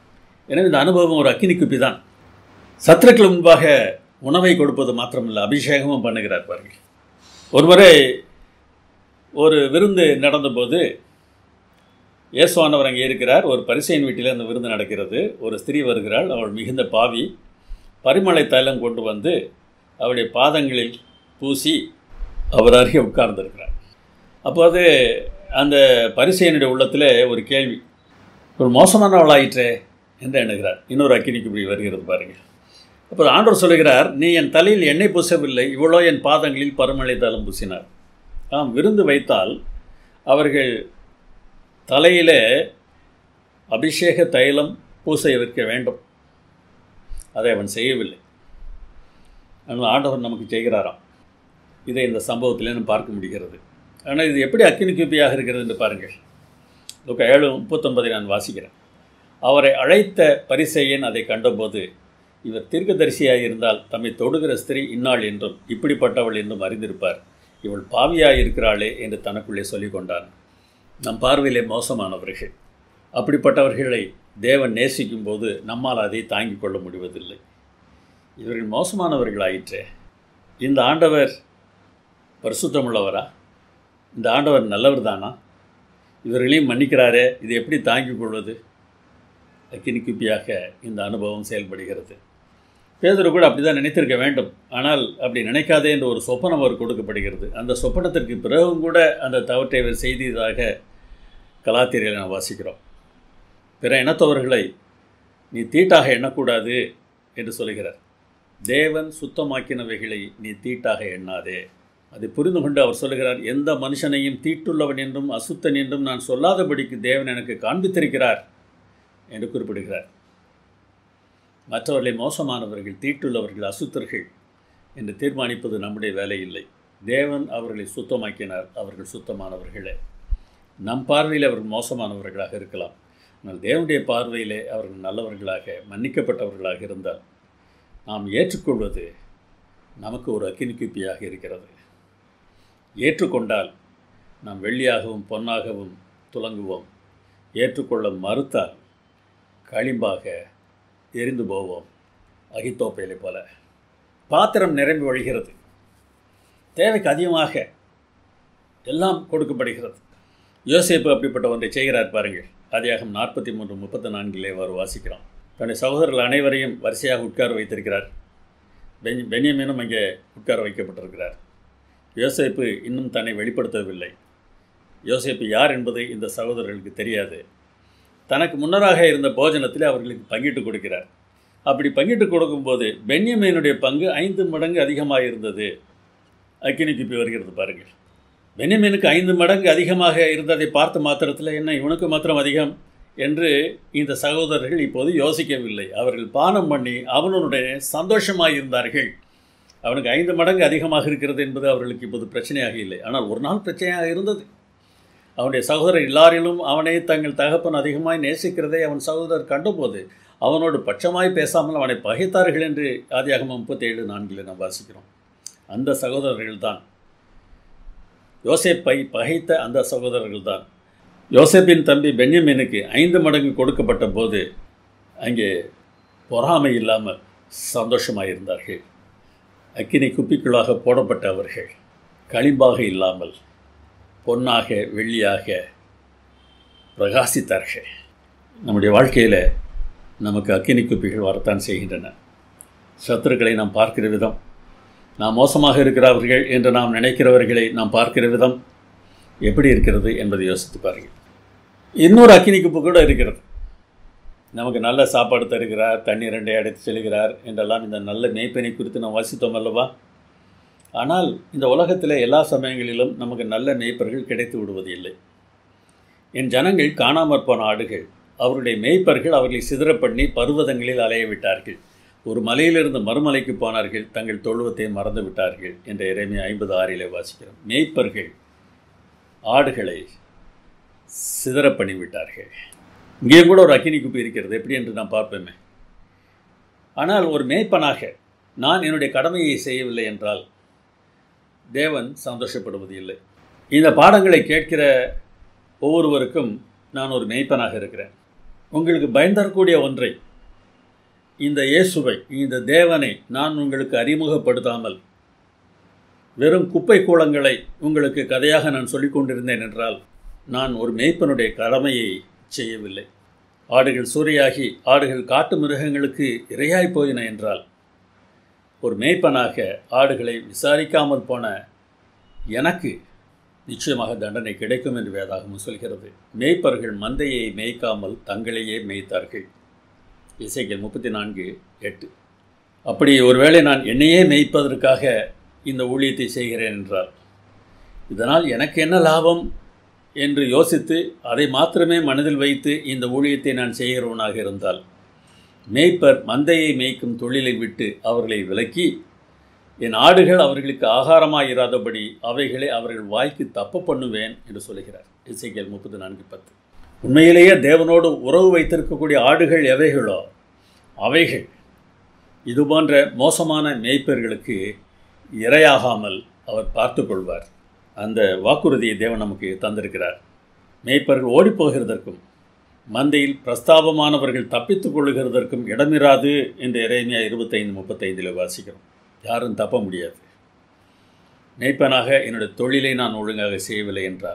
எனவே இந்த அனுபவம் ஒரு அக்கினி குப்பி தான் சத்துருக்கள் முன்பாக உணவை கொடுப்பது மாத்திரமில்லை அபிஷேகமும் பண்ணுகிறார் பாருங்கள் ஒருமுறை ஒரு விருந்து நடந்தபோது இயேசுவானவர் அங்கே இருக்கிறார் ஒரு பரிசையின் வீட்டில் அந்த விருந்து நடக்கிறது ஒரு ஸ்திரீ வருகிறாள் அவள் மிகுந்த பாவி பரிமளை தைலம் கொண்டு வந்து அவருடைய பாதங்களில் பூசி அவர் அருகே உட்கார்ந்திருக்கிறார் அப்போது அந்த பரிசையனுடைய உள்ளத்தில் ஒரு கேள்வி ஒரு மோசமானவளாயிற்றே என்று எண்ணுகிறார் இன்னொரு அக்கினிக்கு இப்படி வருகிறது பாருங்கள் அப்போ ஆண்டவர் சொல்லுகிறார் நீ என் தலையில் எண்ணெய் பூசவில்லை இவ்வளோ என் பாதங்களில் பருமழை தலம் பூசினார் ஆம் விருந்து வைத்தால் அவர்கள் தலையிலே அபிஷேக தைலம் பூசை வைக்க வேண்டும் அதை அவன் செய்யவில்லை ஆனால் ஆண்டவர் நமக்கு செய்கிறாராம் இதை இந்த சம்பவத்தில் நம்ம பார்க்க முடிகிறது ஆனால் இது எப்படி அக்கினி குப்பியாக இருக்கிறது என்று பாருங்கள் லுக்கா ஏழு முப்பத்தொன்பதை நான் வாசிக்கிறேன் அவரை அழைத்த பரிசெயன் அதை கண்டபோது இவர் தீர்க்கதரிசியாக இருந்தால் தம்மை தொடுகிற ஸ்திரீ இன்னாள் என்றும் இப்படிப்பட்டவள் என்றும் அறிந்திருப்பார் இவள் பாவியாக இருக்கிறாளே என்று தனக்குள்ளே சொல்லிக் கொண்டான் நம் பார்வையிலே மோசமானவர்கள் அப்படிப்பட்டவர்களை தேவன் நேசிக்கும் போது நம்மால் அதை தாங்கிக் கொள்ள முடிவதில்லை இவர்கள் மோசமானவர்களாயிற்றே இந்த ஆண்டவர் பரிசுத்தமுள்ளவரா இந்த ஆண்டவர் நல்லவர் தானா இவர்களையும் மன்னிக்கிறாரே இது எப்படி தாங்கிக் கொள்வது அக்கினி குப்பியாக இந்த அனுபவம் செயல்படுகிறது பேதரு கூட அப்படி தான் நினைத்திருக்க வேண்டும் ஆனால் அப்படி நினைக்காதே என்ற ஒரு சொப்பனம் அவர் கொடுக்கப்படுகிறது அந்த சொப்பனத்திற்கு பிறகும் கூட அந்த தவற்றை அவர் செய்ததாக கலாத்திரையில் நாம் வாசிக்கிறோம் பிற இனத்தவர்களை நீ தீட்டாக எண்ணக்கூடாது என்று சொல்கிறார் தேவன் சுத்தமாக்கினவைகளை நீ தீட்டாக எண்ணாதே அதை புரிந்து கொண்டு அவர் சொல்லுகிறார் எந்த மனுஷனையும் தீட்டுள்ளவன் என்றும் அசுத்தன் என்றும் நான் சொல்லாதபடிக்கு தேவன் எனக்கு காண்பித்திருக்கிறார் என்று குறிப்பிடுகிறார் மற்றவர்களை மோசமானவர்கள் தீட்டுள்ளவர்கள் அசுத்தர்கள் என்று தீர்மானிப்பது நம்முடைய வேலை இல்லை தேவன் அவர்களை சுத்தமாக்கினார் அவர்கள் சுத்தமானவர்களே நம் பார்வையில் அவர்கள் மோசமானவர்களாக இருக்கலாம் ஆனால் தேவனுடைய பார்வையிலே அவர்கள் நல்லவர்களாக மன்னிக்கப்பட்டவர்களாக இருந்தால் நாம் ஏற்றுக்கொள்வது நமக்கு ஒரு அக்கினி குப்பியாக இருக்கிறது ஏற்றுக்கொண்டால் நாம் வெள்ளியாகவும் பொன்னாகவும் துலங்குவோம் ஏற்றுக்கொள்ள மறுத்தால் களிம்பாக எரிந்து போவோம் அகித்தோப்பையிலை போல பாத்திரம் நிரம்பி வழிகிறது தேவைக்கு அதிகமாக எல்லாம் கொடுக்கப்படுகிறது யோசேப்பு அப்படிப்பட்ட ஒன்றை செய்கிறார் பாருங்கள் அதிகாகம் நாற்பத்தி மூன்று முப்பத்தி நான்கிலே அவர் வாசிக்கிறோம் தன்னுடைய சகோதரர்கள் அனைவரையும் வரிசையாக உட்கார வைத்திருக்கிறார் பென் பென்யமீனும் அங்கே உட்கார வைக்கப்பட்டிருக்கிறார் யோசேப்பு இன்னும் தன்னை வெளிப்படுத்தவில்லை யோசேப்பு யார் என்பது இந்த சகோதரர்களுக்கு தெரியாது தனக்கு முன்னராக இருந்த போஜனத்தில் அவர்களுக்கு பங்கிட்டு கொடுக்கிறார் அப்படி பங்கிட்டு கொடுக்கும்போது பென்யமீனுடைய பங்கு ஐந்து மடங்கு அதிகமாக இருந்தது அக்கினி குப்பி வருகிறது பாருங்கள் பென்யமீனுக்கு ஐந்து மடங்கு அதிகமாக இருந்ததை பார்த்த மாத்திரத்தில் என்ன இவனுக்கு மாத்திரம் அதிகம் என்று இந்த சகோதரர்கள் இப்போது யோசிக்கவில்லை அவர்கள் பானம் பண்ணி அவனுடைய சந்தோஷமாக இருந்தார்கள் அவனுக்கு ஐந்து மடங்கு அதிகமாக இருக்கிறது என்பது அவர்களுக்கு இப்போது பிரச்சனையாக இல்லை ஆனால் ஒரு நாள் பிரச்சனையாக இருந்தது அவனுடைய சகோதரர் எல்லாரிலும் அவனை தங்கள் தகப்பன் அதிகமாய் நேசிக்கிறதை அவன் சகோதரர் கண்டபோது அவனோடு பட்சமாய் பேசாமல் அவனை பகைத்தார்கள் என்று ஆதியாகமம் முப்பத்தி ஏழு நான்கில் நாம் வாசிக்கிறோம் அந்த சகோதரர்கள் தான் யோசேப்பை பகைத்த அந்த சகோதரர்கள் தான் யோசேப்பின் தம்பி பென்யமீனுக்கு ஐந்து மடங்கு கொடுக்கப்பட்ட போது அங்கே பொறாமை இல்லாமல் சந்தோஷமாக இருந்தார்கள் அக்கினி குப்பிக்குள்ளாக போடப்பட்ட அவர்கள் களிம்பாக இல்லாமல் பொன்னாக வெள்ளியாக பிரகாசித்தார்கள் நம்முடைய வாழ்க்கையில் நமக்கு அக்கினி குப்பிகள் வரத்தான் செய்கின்றன சத்துருக்களை நாம் பார்க்கிற விதம் நாம் மோசமாக இருக்கிறவர்கள் என்று நாம் நினைக்கிறவர்களை நாம் பார்க்கிற விதம் எப்படி இருக்கிறது என்பதை யோசித்து பாருங்கள் இன்னொரு அக்கினி குப்பு கூட இருக்கிறது நமக்கு நல்ல சாப்பாடு தருகிறார் தண்ணீர் ரெண்டை அடைத்து செல்கிறார் என்றெல்லாம் இந்த நல்ல மேய்ப்பனை குறித்து நாம் வாசித்தோம் அல்லவா ஆனால் இந்த உலகத்தில் எல்லா சமயங்களிலும் நமக்கு நல்ல மேய்ப்பர்கள் கிடைத்து விடுவது இல்லை என் ஜனங்கள் காணாமற் போன ஆடுகள் அவருடைய மேய்ப்பர்கள் அவர்களை சிதற பண்ணி பர்வதங்களில் அலைய விட்டார்கள் ஒரு மலையிலிருந்து மறுமலைக்கு போனார்கள் தங்கள் தொழுவத்தை மறந்து விட்டார்கள் என்ற இறைமை ஐம்பது ஆறிலே வாசிக்கிறோம் மேய்ப்பர்கள் ஆடுகளை சிதற பண்ணி விட்டார்கள் இங்கேயும் கூட ஒரு அக்கினி குப்பி இருக்கிறது எப்படி என்று நான் பார்ப்பேமே ஆனால் ஒரு மேய்ப்பனாக நான் என்னுடைய கடமையை செய்யவில்லை என்றால் தேவன் சந்தோஷப்படுவது இல்லை இந்த பாடங்களை கேட்கிற ஒவ்வொருவருக்கும் நான் ஒரு மேய்ப்பனாக இருக்கிறேன் உங்களுக்கு பயன் தரக்கூடிய ஒன்றை இந்த இயேசுவை இந்த தேவனை நான் உங்களுக்கு அறிமுகப்படுத்தாமல் வெறும் குப்பை கூலங்களை உங்களுக்கு கதையாக நான் சொல்லிக் கொண்டிருந்தேன் என்றால் நான் ஒரு மேய்ப்பனுடைய கடமையை செய்யவில்லை ஆடுகள் சூறையாகி ஆடுகள் காட்டு மிருகங்களுக்கு இரையாய் போயின என்றால் ஒரு மேய்ப்பனாக ஆடுகளை விசாரிக்காமல் போன எனக்கு நிச்சயமாக தண்டனை கிடைக்கும் என்று வேதாகமும் சொல்கிறது மேய்ப்பர்கள் மந்தையை மேய்க்காமல் தங்களையே மேய்த்தார்கள் இசைகள் முப்பத்தி நான்கு எட்டு அப்படி ஒருவேளை நான் என்னையே மேய்ப்பதற்காக இந்த ஊழியத்தை செய்கிறேன் என்றால் இதனால் எனக்கு என்ன லாபம் என்று யோசித்து அதை மாத்திரமே மனதில் வைத்து இந்த ஊழியத்தை நான் செய்கிறவனாக இருந்தால் மேய்ப்பர் மந்தையை மேய்க்கும் தொழிலை விட்டு அவர்களை விலக்கி என் ஆடுகள் அவர்களுக்கு ஆகாரமாக இராதபடி அவைகளை அவர்கள் வாய்க்கு தப்ப பண்ணுவேன் என்று சொல்கிறார் இசைக்கல் முப்பது நான்கு பத்து உண்மையிலேயே தேவனோடு உறவு வைத்திருக்கக்கூடிய ஆடுகள் எவைகளோ அவைகள் இதுபோன்ற மோசமான மேய்ப்பர்களுக்கு இரையாகாமல் அவர் பார்த்து கொள்வார் அந்த வாக்குறுதியை தேவன் நமக்கு தந்திருக்கிறார் மேய்ப்பர்கள் ஓடிப்போகிறதற்கும் மந்தையில் பிரஸ்தாபமானவர்கள் தப்பித்துக் கொள்ளுகிறதற்கும் இடமிராது என்று இறைமையா இருபத்தைந்து முப்பத்தைந்தில் வாசிக்கிறோம் யாரும் தப்ப முடியாது மேய்ப்பனாக என்னுடைய தொழிலை நான் ஒழுங்காக செய்யவில்லை என்றால்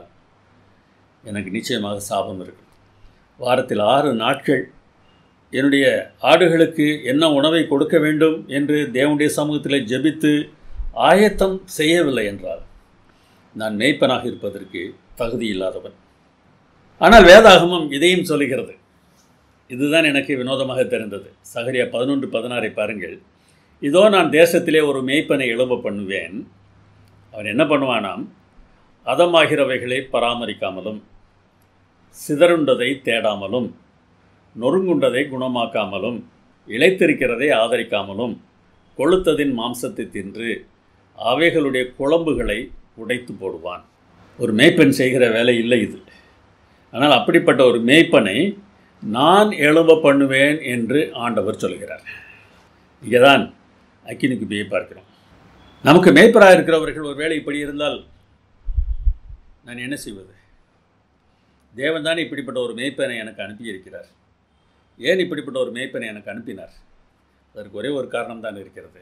எனக்கு நிச்சயமாக சாபம் இருக்கும் வாரத்தில் ஆறு நாட்கள் என்னுடைய ஆடுகளுக்கு என்ன உணவை கொடுக்க வேண்டும் என்று தேவனுடைய சமூகத்தில் ஜெபித்து ஆயத்தம் செய்யவில்லை என்றால் நான் மேய்ப்பனாக இருப்பதற்கு தகுதி இல்லாதவன் ஆனால் வேதாகமம் இதையும் சொல்லுகிறது இதுதான் எனக்கு வினோதமாக தெரிந்தது சகரியா பதினொன்று பதினாறை பாருங்கள் இதோ நான் தேசத்திலே ஒரு மேய்ப்பனை எழும்ப பண்ணுவேன் அவன் என்ன பண்ணுவானாம் அதமாகிறவைகளை பராமரிக்காமலும் சிதறுண்டதை தேடாமலும் நொறுங்குண்டதை குணமாக்காமலும் இழைத்திருக்கிறதை ஆதரிக்காமலும் கொளுத்ததின் மாம்சத்தை தின்று அவைகளுடைய குழம்புகளை உடைத்து போடுவான் ஒரு மேய்ப்பன் செய்கிற வேலை இல்லை இது ஆனால் அப்படிப்பட்ட ஒரு மேய்ப்பனை நான் எழும்ப பண்ணுவேன் என்று ஆண்டவர் சொல்கிறார் இங்கே தான் அக்கினிக்கு பியை பார்க்கிறோம் நமக்கு மேய்ப்பராக இருக்கிறவர்கள் ஒரு வேலை இப்படி இருந்தால் நான் என்ன செய்வது தேவன் தான் இப்படிப்பட்ட ஒரு மேய்ப்பனை எனக்கு அனுப்பியிருக்கிறார் ஏன் இப்படிப்பட்ட ஒரு மேய்ப்பனை எனக்கு அனுப்பினார் அதற்கு ஒரே ஒரு காரணம் தான் இருக்கிறது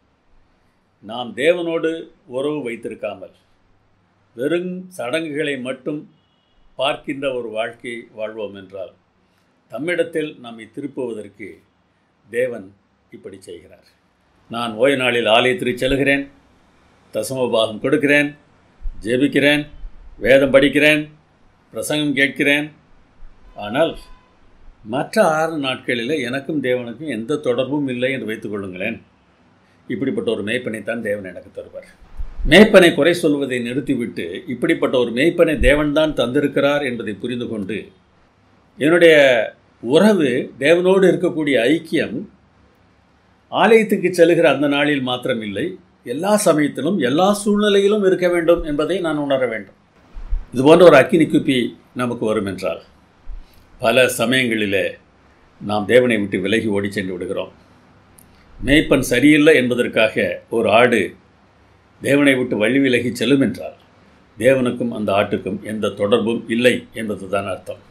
நாம் தேவனோடு உறவு வைத்திருக்காமல் வெறும் சடங்குகளை மட்டும் பார்க்கின்ற ஒரு வாழ்க்கை வாழ்வோம் என்றால் தம்மிடத்தில் நம்மை திருப்புவதற்கு தேவன் இப்படி செய்கிறார் நான் ஓய்வு நாளில் ஆலயத்திற்கு செல்கிறேன் தசமபாகம் கொடுக்கிறேன் ஜெபிக்கிறேன் வேதம் படிக்கிறேன் பிரசங்கம் கேட்கிறேன் ஆனால் மற்ற ஆறு நாட்களில் எனக்கும் தேவனுக்கும் எந்த தொடர்பும் இல்லை என்று வைத்துக்கொள்ளுங்களேன் இப்படிப்பட்ட ஒரு மேய்ப்பனைத்தான் தேவன் எனக்கு தருவார் மேய்ப்பனை குறை சொல்வதை நிறுத்திவிட்டு இப்படிப்பட்ட ஒரு மேய்ப்பனை தேவன்தான் தந்திருக்கிறார் என்பதை புரிந்து கொண்டு என்னுடைய உறவு தேவனோடு இருக்கக்கூடிய ஐக்கியம் ஆலயத்துக்கு செல்கிற அந்த நாளில் மாத்திரமில்லை எல்லா சமயத்திலும் எல்லா சூழ்நிலையிலும் இருக்க வேண்டும் என்பதை நான் உணர வேண்டும் இது போன்ற ஒரு அக்கினி குப்பி நமக்கு வரும் என்றால் பல சமயங்களிலே நாம் தேவனை விட்டு விலகி ஓடி சென்று விடுகிறோம் மேய்ப்பன் சரியில்லை என்பதற்காக ஒரு ஆடு தேவனை விட்டு வழி விலகி செல்லும் என்றால் தேவனுக்கும் அந்த ஆட்டுக்கும் எந்த தொடர்பும் இல்லை என்பது தான் அர்த்தம்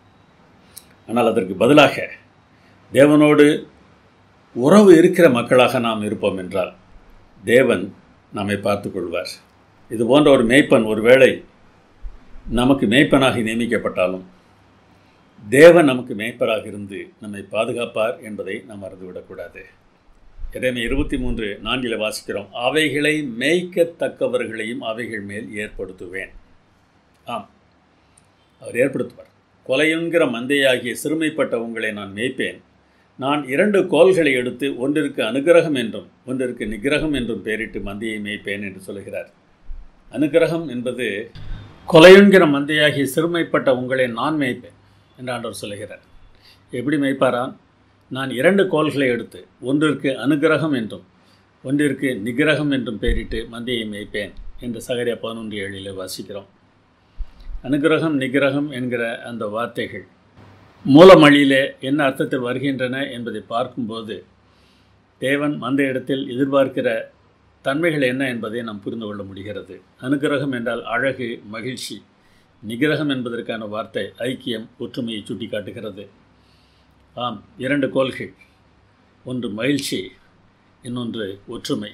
ஆனால் அதற்கு பதிலாக தேவனோடு உறவு இருக்கிற மக்களாக நாம் இருப்போம் என்றால் தேவன் நம்மை பார்த்து கொள்வார் இது போன்ற ஒரு மேய்ப்பன் ஒருவேளை நமக்கு மேய்ப்பனாக நியமிக்கப்பட்டாலும் தேவன் நமக்கு மேய்ப்பராக இருந்து நம்மை பாதுகாப்பார் என்பதை நாம் மறந்துவிடக்கூடாது இறைமை இருபத்தி மூன்று நான்கில் வாசிக்கிறோம் அவைகளை மேய்க்கத்தக்கவர்களையும் அவைகள் மேல் ஏற்படுத்துவேன் ஆம் அவர் ஏற்படுத்துவார் கொலையுங்கிற மந்தையாகிய சிறுமைப்பட்ட உங்களை நான் மேய்ப்பேன் நான் இரண்டு கோல்களை எடுத்து ஒன்றிற்கு அனுகிரகம் என்றும் ஒன்றிற்கு நிகிரகம் என்றும் பெயரிட்டு மந்தையை மேய்ப்பேன் என்று சொல்கிறார் அனுகிரகம் என்பது கொலையுங்கிற மந்தையாகிய சிறுமைப்பட்ட உங்களை நான் மேய்ப்பேன் என்று ஆண்டவர் சொல்கிறார் எப்படி மேய்ப்பாராம் நான் இரண்டு கோல்களை எடுத்து ஒன்றிற்கு அனுகிரகம் என்றும் ஒன்றிற்கு நிகிரகம் என்றும் பெயரிட்டு மந்தையை மேய்ப்பேன் என்று சகரியா பதினொன்று ஏழில் வாசிக்கிறோம் அனுகிரகம் நிகிரகம் என்கிற அந்த வார்த்தைகள் மூலமொழியிலே என்ன அர்த்தத்தில் வருகின்றன என்பதை பார்க்கும்போது தேவன் அந்த இடத்தில் எதிர்பார்க்கிற தன்மைகள் என்ன என்பதை நாம் புரிந்து கொள்ள முடிகிறது அனுகிரகம் என்றால் அழகு மகிழ்ச்சி நிகிரகம் என்பதற்கான வார்த்தை ஐக்கியம் ஒற்றுமையை சுட்டி காட்டுகிறது ஆம் இரண்டு கோல்கள் ஒன்று மகிழ்ச்சி இன்னொன்று ஒற்றுமை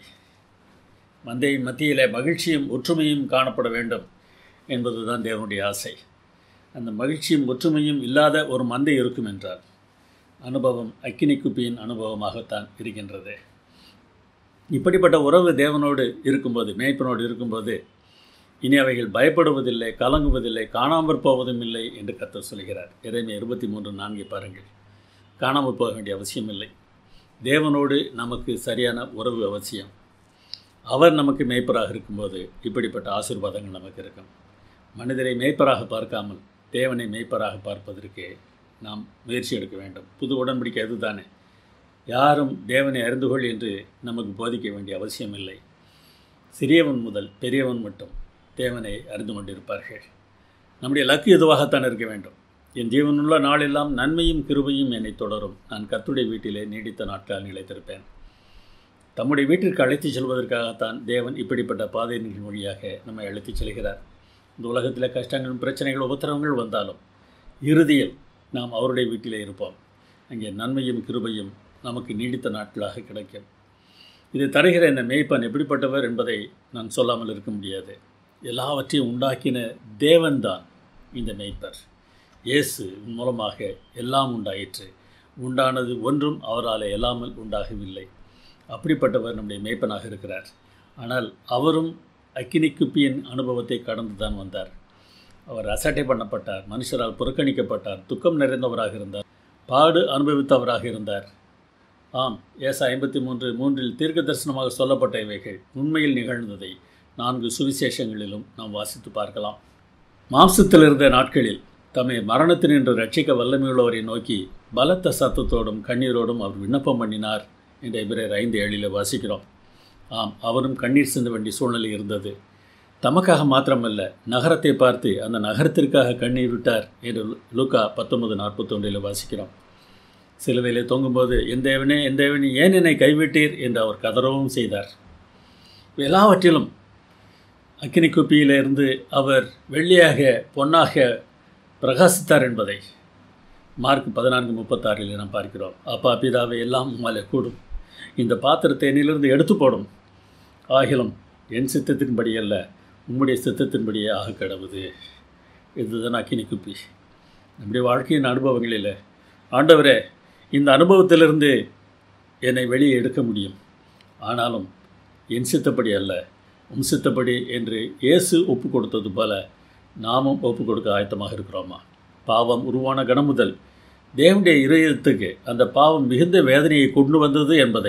மந்தையின் மத்தியிலே மகிழ்ச்சியும் ஒற்றுமையும் காணப்பட வேண்டும் என்பதுதான் தேவனுடைய ஆசை அந்த மகிழ்ச்சியும் ஒற்றுமையும் இல்லாத ஒரு மந்தை இருக்கும் என்றால் அனுபவம் அக்கினி குப்பியின் அனுபவமாகத்தான் இருக்கின்றது இப்படிப்பட்ட உறவு தேவனோடு இருக்கும்போது மேய்ப்பனோடு இருக்கும்போது இனி அவைகள் பயப்படுவதில்லை கலங்குவதில்லை காணாமற் போவதும் இல்லை என்று கர்த்தர் சொல்கிறார் இறைமை இருபத்தி மூன்று நான்கை பாருங்கள் காணாமல் போக வேண்டிய அவசியம் இல்லை தேவனோடு நமக்கு சரியான உறவு அவசியம் அவர் நமக்கு மேய்ப்பராக இருக்கும்போது இப்படிப்பட்ட ஆசீர்வாதங்கள் நமக்கு இருக்கும் மனிதரை மேய்ப்பராக பார்க்காமல் தேவனை மேய்ப்பராக பார்ப்பதற்கு நாம் முயற்சி எடுக்க வேண்டும் புது உடன்படிக்கை அதுதானே யாரும் தேவனை அறிந்து கொள் என்று நமக்கு போதிக்க வேண்டிய அவசியம் இல்லை சிறியவன் முதல் பெரியவன் மட்டும் தேவனை அறிந்து கொண்டிருப்பார்கள் நம்முடைய லக்கு எதுவாகத்தான் இருக்க வேண்டும் என் ஜீவனுள்ள நாளெல்லாம் நன்மையும் கிருபையும் என்னை தொடரும் நான் கத்துடைய வீட்டிலே நீடித்த நாட்கள் நிலைத்திருப்பேன் தம்முடைய வீட்டிற்கு அழைத்துச் செல்வதற்காகத்தான் தேவன் இப்படிப்பட்ட பாதையின் வழியாக நம்மை அழைத்துச் செல்கிறார் இந்த உலகத்தில் கஷ்டங்களும் பிரச்சனைகள் உபத்திரவங்கள் வந்தாலும் இறுதியில் நாம் அவருடைய வீட்டிலே இருப்போம் அங்கே நன்மையும் கிருபையும் நமக்கு நீடித்த நாட்களாக கிடைக்கும் இது தருகிற இந்த மேய்ப்பன் எப்படிப்பட்டவர் என்பதை நான் சொல்லாமல் இருக்க முடியாது எல்லாவற்றையும் உண்டாக்கின தேவன்தான் இந்த மேய்ப்பர் இயேசு மூலமாக எல்லாம் உண்டாயிற்று உண்டானது ஒன்றும் அவரால் எல்லாமல் உண்டாகவில்லை அப்படிப்பட்டவர் நம்முடைய மேய்ப்பனாக இருக்கிறார் ஆனால் அவரும் அக்கினி குப்பியின் அனுபவத்தை கடந்து தான் வந்தார் அவர் அசட்டை பண்ணப்பட்டார் மனுஷரால் புறக்கணிக்கப்பட்டார் துக்கம் நிறைந்தவராக இருந்தார் பாடு அனுபவித்தவராக இருந்தார் ஆம் ஏசா ஐம்பத்தி மூன்று மூன்றில் தீர்க்க தரிசனமாக சொல்லப்பட்ட இவைகள் உண்மையில் நிகழ்ந்ததை நான்கு சுவிசேஷங்களிலும் நாம் வாசித்து பார்க்கலாம் மாம்சத்தில் இருந்த நாட்களில் தம்மை மரணத்தினின்று ரட்சிக்க வல்லமையுள்ளவரை நோக்கி பலத்த சத்தத்தோடும் கண்ணீரோடும் அவர் விண்ணப்பம் பண்ணினார் என்ற இவரர் ஐந்து ஏழில் வாசிக்கிறோம் ஆம் அவரும் கண்ணீர் சிந்த வேண்டிய சூழ்நிலை இருந்தது தமக்காக மாத்திரமல்ல நகரத்தை பார்த்து அந்த நகரத்திற்காக கண்ணீர் விட்டார் என்று லூக்கா பத்தொன்பது நாற்பத்தொன்றில் வாசிக்கிறோம் சிலுவையிலே தொங்கும்போது என் தேவனே என் தேவனே ஏன் என்னை கைவிட்டீர் என்று அவர் கதறவும் செய்தார் எல்லாவற்றிலும் அக்கினி குப்பியிலிருந்து அவர் வெள்ளியாக பொன்னாக பிரகாசித்தார் என்பதை மார்க் பதினான்கு முப்பத்தாறில் நாம் பார்க்கிறோம் அப்பா பிதாவை எல்லாம் உம்மாலே கூடும் இந்த பாத்திரத்தை என்னிலிருந்து எடுத்து போடும் ஆகிலும் என் சித்தத்தின்படி அல்ல உம்முடைய சித்தத்தின்படியே ஆக கிடவுது இதுதான் அக்கினி குப்பி நம்முடைய வாழ்க்கையின் அனுபவங்களில் ஆண்டவரே இந்த அனுபவத்திலிருந்து என்னை வெளியே எடுக்க முடியும் ஆனாலும் என் சித்தப்படி அல்ல உம் சித்தப்படி என்று இயேசு ஒப்பு கொடுத்தது போல நாமும் ஒப்பு கொடுக்க ஆயத்தமாக இருக்கிறோமா பாவம் உருவான கணம் முதல் தேவனுடைய இதயத்துக்கு அந்த பாவம் மிகுந்த வேதனையை கொண்டு வந்தது என்பதை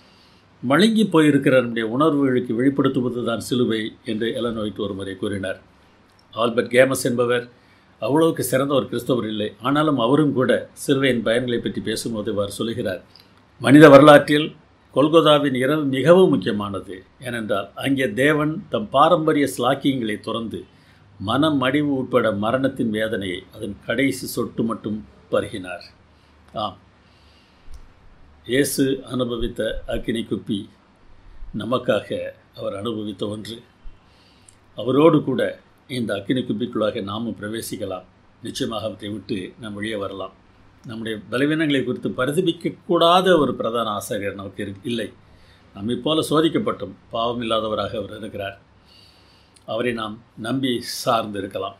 மழுங்கி போயிருக்கிற நம்முடைய உணர்வுகளுக்கு வெளிப்படுத்துவது தான் சிலுவை என்று எலனோய்ட் ஒரு முறை கூறினார் ஆல்பர்ட் கேமஸ் என்பவர் அவ்வளவுக்கு சிறந்த ஒரு கிறிஸ்தவர் இல்லை ஆனாலும் அவரும் கூட சிலுவையின் பயன்களை பற்றி பேசும்போது இவ்வாறு சொல்கிறார் மனித வரலாற்றில் கொல்கொதாவின் இரவு மிகவும் முக்கியமானது ஏனென்றால் அங்கே தேவன் தம் பாரம்பரிய ஸ்லாக்கியங்களை துறந்து மனம் மடிவு உட்பட மரணத்தின் வேதனையை அதன் கடைசி சொட்டு மட்டும் பருகினார் ஆம் இயேசு அனுபவித்த அக்கினி குப்பி நமக்காக அவர் அனுபவித்த ஒன்று அவரோடு கூட இந்த அக்கினி குப்பிக்குள்ளாக நாமும் பிரவேசிக்கலாம் நிச்சயமாக அவற்றை விட்டு நாம் வெளியே வரலாம் நம்முடைய பலவீனங்களை குறித்து பரிதபிக்கக்கூடாத ஒரு பிரதான ஆசிரியர் நமக்கு இரு இல்லை நம்மை போல சோதிக்கப்பட்டும் பாவம் இல்லாதவராக அவர் இருக்கிறார் அவரை நாம் நம்பி சார்ந்து இருக்கலாம்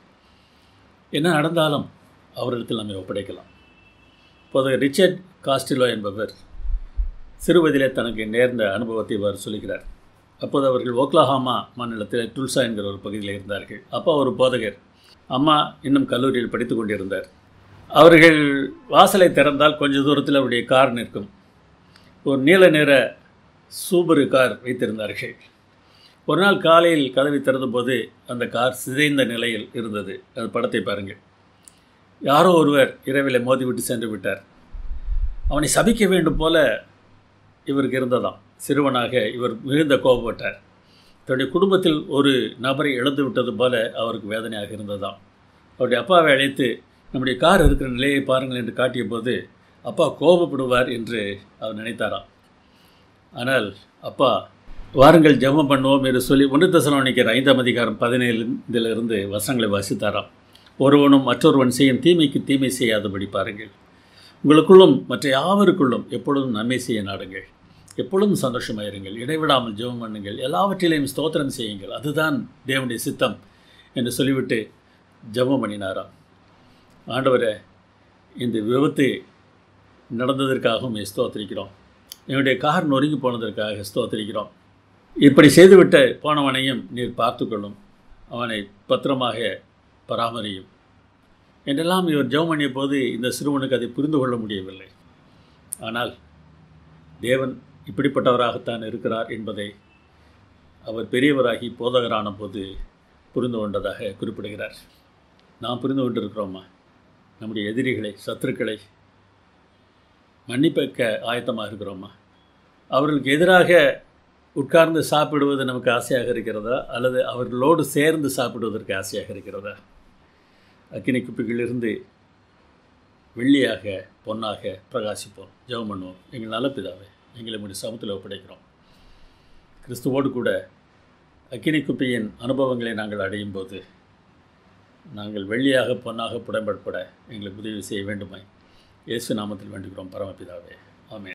என்ன நடந்தாலும் அவரிடத்தில் நம்மை ஒப்படைக்கலாம் இப்போது ரிச்சர்ட் காஸ்டிலோ என்பவர் சிறுவதிலே தனக்கு நேர்ந்த அனுபவத்தை இவர் சொல்கிறார் அப்போது அவர்கள் ஓக்லாஹாமா மாநிலத்தில் டுல்சா என்கிற ஒரு பகுதியில் இருந்தார்கள் அப்பா ஒரு போதகர் அம்மா இன்னும் கல்லூரியில் படித்து கொண்டிருந்தார் அவர்கள் வாசலை திறந்தால் கொஞ்ச தூரத்தில் அவருடைய கார் நிற்கும் ஒரு நீல நிற சூப்பரு கார் வைத்திருந்தார்கள் ஒரு நாள் காலையில் கதவை திறந்தபோது அந்த கார் சிதைந்த நிலையில் இருந்தது அந்த படத்தை பாருங்கள் யாரோ ஒருவர் இரவில் மோதிவிட்டு சென்று விட்டார் அவனை சபிக்க வேண்டும் போல இவருக்கு இருந்ததாம் சிறுவனாக இவர் மிகுந்த கோபப்பட்டார் தன்னுடைய குடும்பத்தில் ஒரு நபரை இழந்து விட்டது போல அவருக்கு வேதனையாக இருந்ததாம் அவருடைய அப்பாவை அழைத்து நம்முடைய கார் இருக்கிற நிலையை பாருங்கள் என்று காட்டிய போது அப்பா கோபப்படுவார் என்று அவர் நினைத்தாராம் ஆனால் அப்பா வாருங்கள் ஜெபம் பண்ணுவோம் என்று சொல்லி ஒன்று தசனோனிக்கிற ஐந்தாம் அதிகாரம் பதினேழுந்திலிருந்து வசங்களை வாசித்தாராம் ஒருவனும் மற்றொருவன் செய்யும் தீமைக்கு தீமை செய்யாதபடி பாருங்கள் உங்களுக்குள்ளும் மற்ற யாவருக்குள்ளும் எப்பொழுதும் நன்மை செய்ய நாடுங்கள் எப்பொழுதும் சந்தோஷமாயிருங்கள் இடைவிடாமல் ஜெபம் பண்ணுங்கள் எல்லாவற்றிலையும் ஸ்தோத்திரம் செய்யுங்கள் அதுதான் தேவனுடைய சித்தம் என்று சொல்லிவிட்டு ஜெபம் பண்ணினாராம் ஆண்டவரை இந்த விபத்து நடந்ததற்காகவும் ஸ்தோத்திரிக்கிறோம் என்னுடைய கார் நொறுங்கி போனதற்காக ஸ்தோத்திரிக்கிறோம் இப்படி செய்துவிட்ட போனவனையும் நீர் பார்த்துக்கொள்ளும் அவனை பத்திரமாக பராமரியும் என்றெல்லாம் இவர் ஜெபம் பண்ணிய போது இந்த சிறுவனுக்கு அதை புரிந்து கொள்ள முடியவில்லை ஆனால் தேவன் இப்படிப்பட்டவராகத்தான் இருக்கிறார் என்பதை அவர் பெரியவராகி போதகரான போது புரிந்து கொண்டதாக குறிப்பிடுகிறார் நாம் புரிந்து கொண்டிருக்கிறோமா நம்முடைய எதிரிகளை சத்துருக்களை மன்னிப்பக்க ஆயத்தமாக இருக்கிறோமா அவர்களுக்கு எதிராக உட்கார்ந்து சாப்பிடுவது நமக்கு ஆசையாக இருக்கிறதா அல்லது அவர்களோடு சேர்ந்து சாப்பிடுவதற்கு ஆசையாக இருக்கிறதா அக்கினி குப்பிகளிலிருந்து வெள்ளியாக பொன்னாக பிரகாசிப்போம் ஜெபம் பண்ணுவோம் எங்கள் நல்ல பிதாவே எங்களை முடி சமத்தில் ஒப்படைக்கிறோம் கிறிஸ்துவோடு கூட அக்கினி குப்பியின் அனுபவங்களை நாங்கள் அடையும் போது நாங்கள் வெள்ளியாக பொன்னாக புடம்படப்பட எங்களுக்கு உதவி செய்ய வேண்டுமாய் இயேசு நாமத்தில் வேண்டுகிறோம் பரமபிதாவே ஆமென்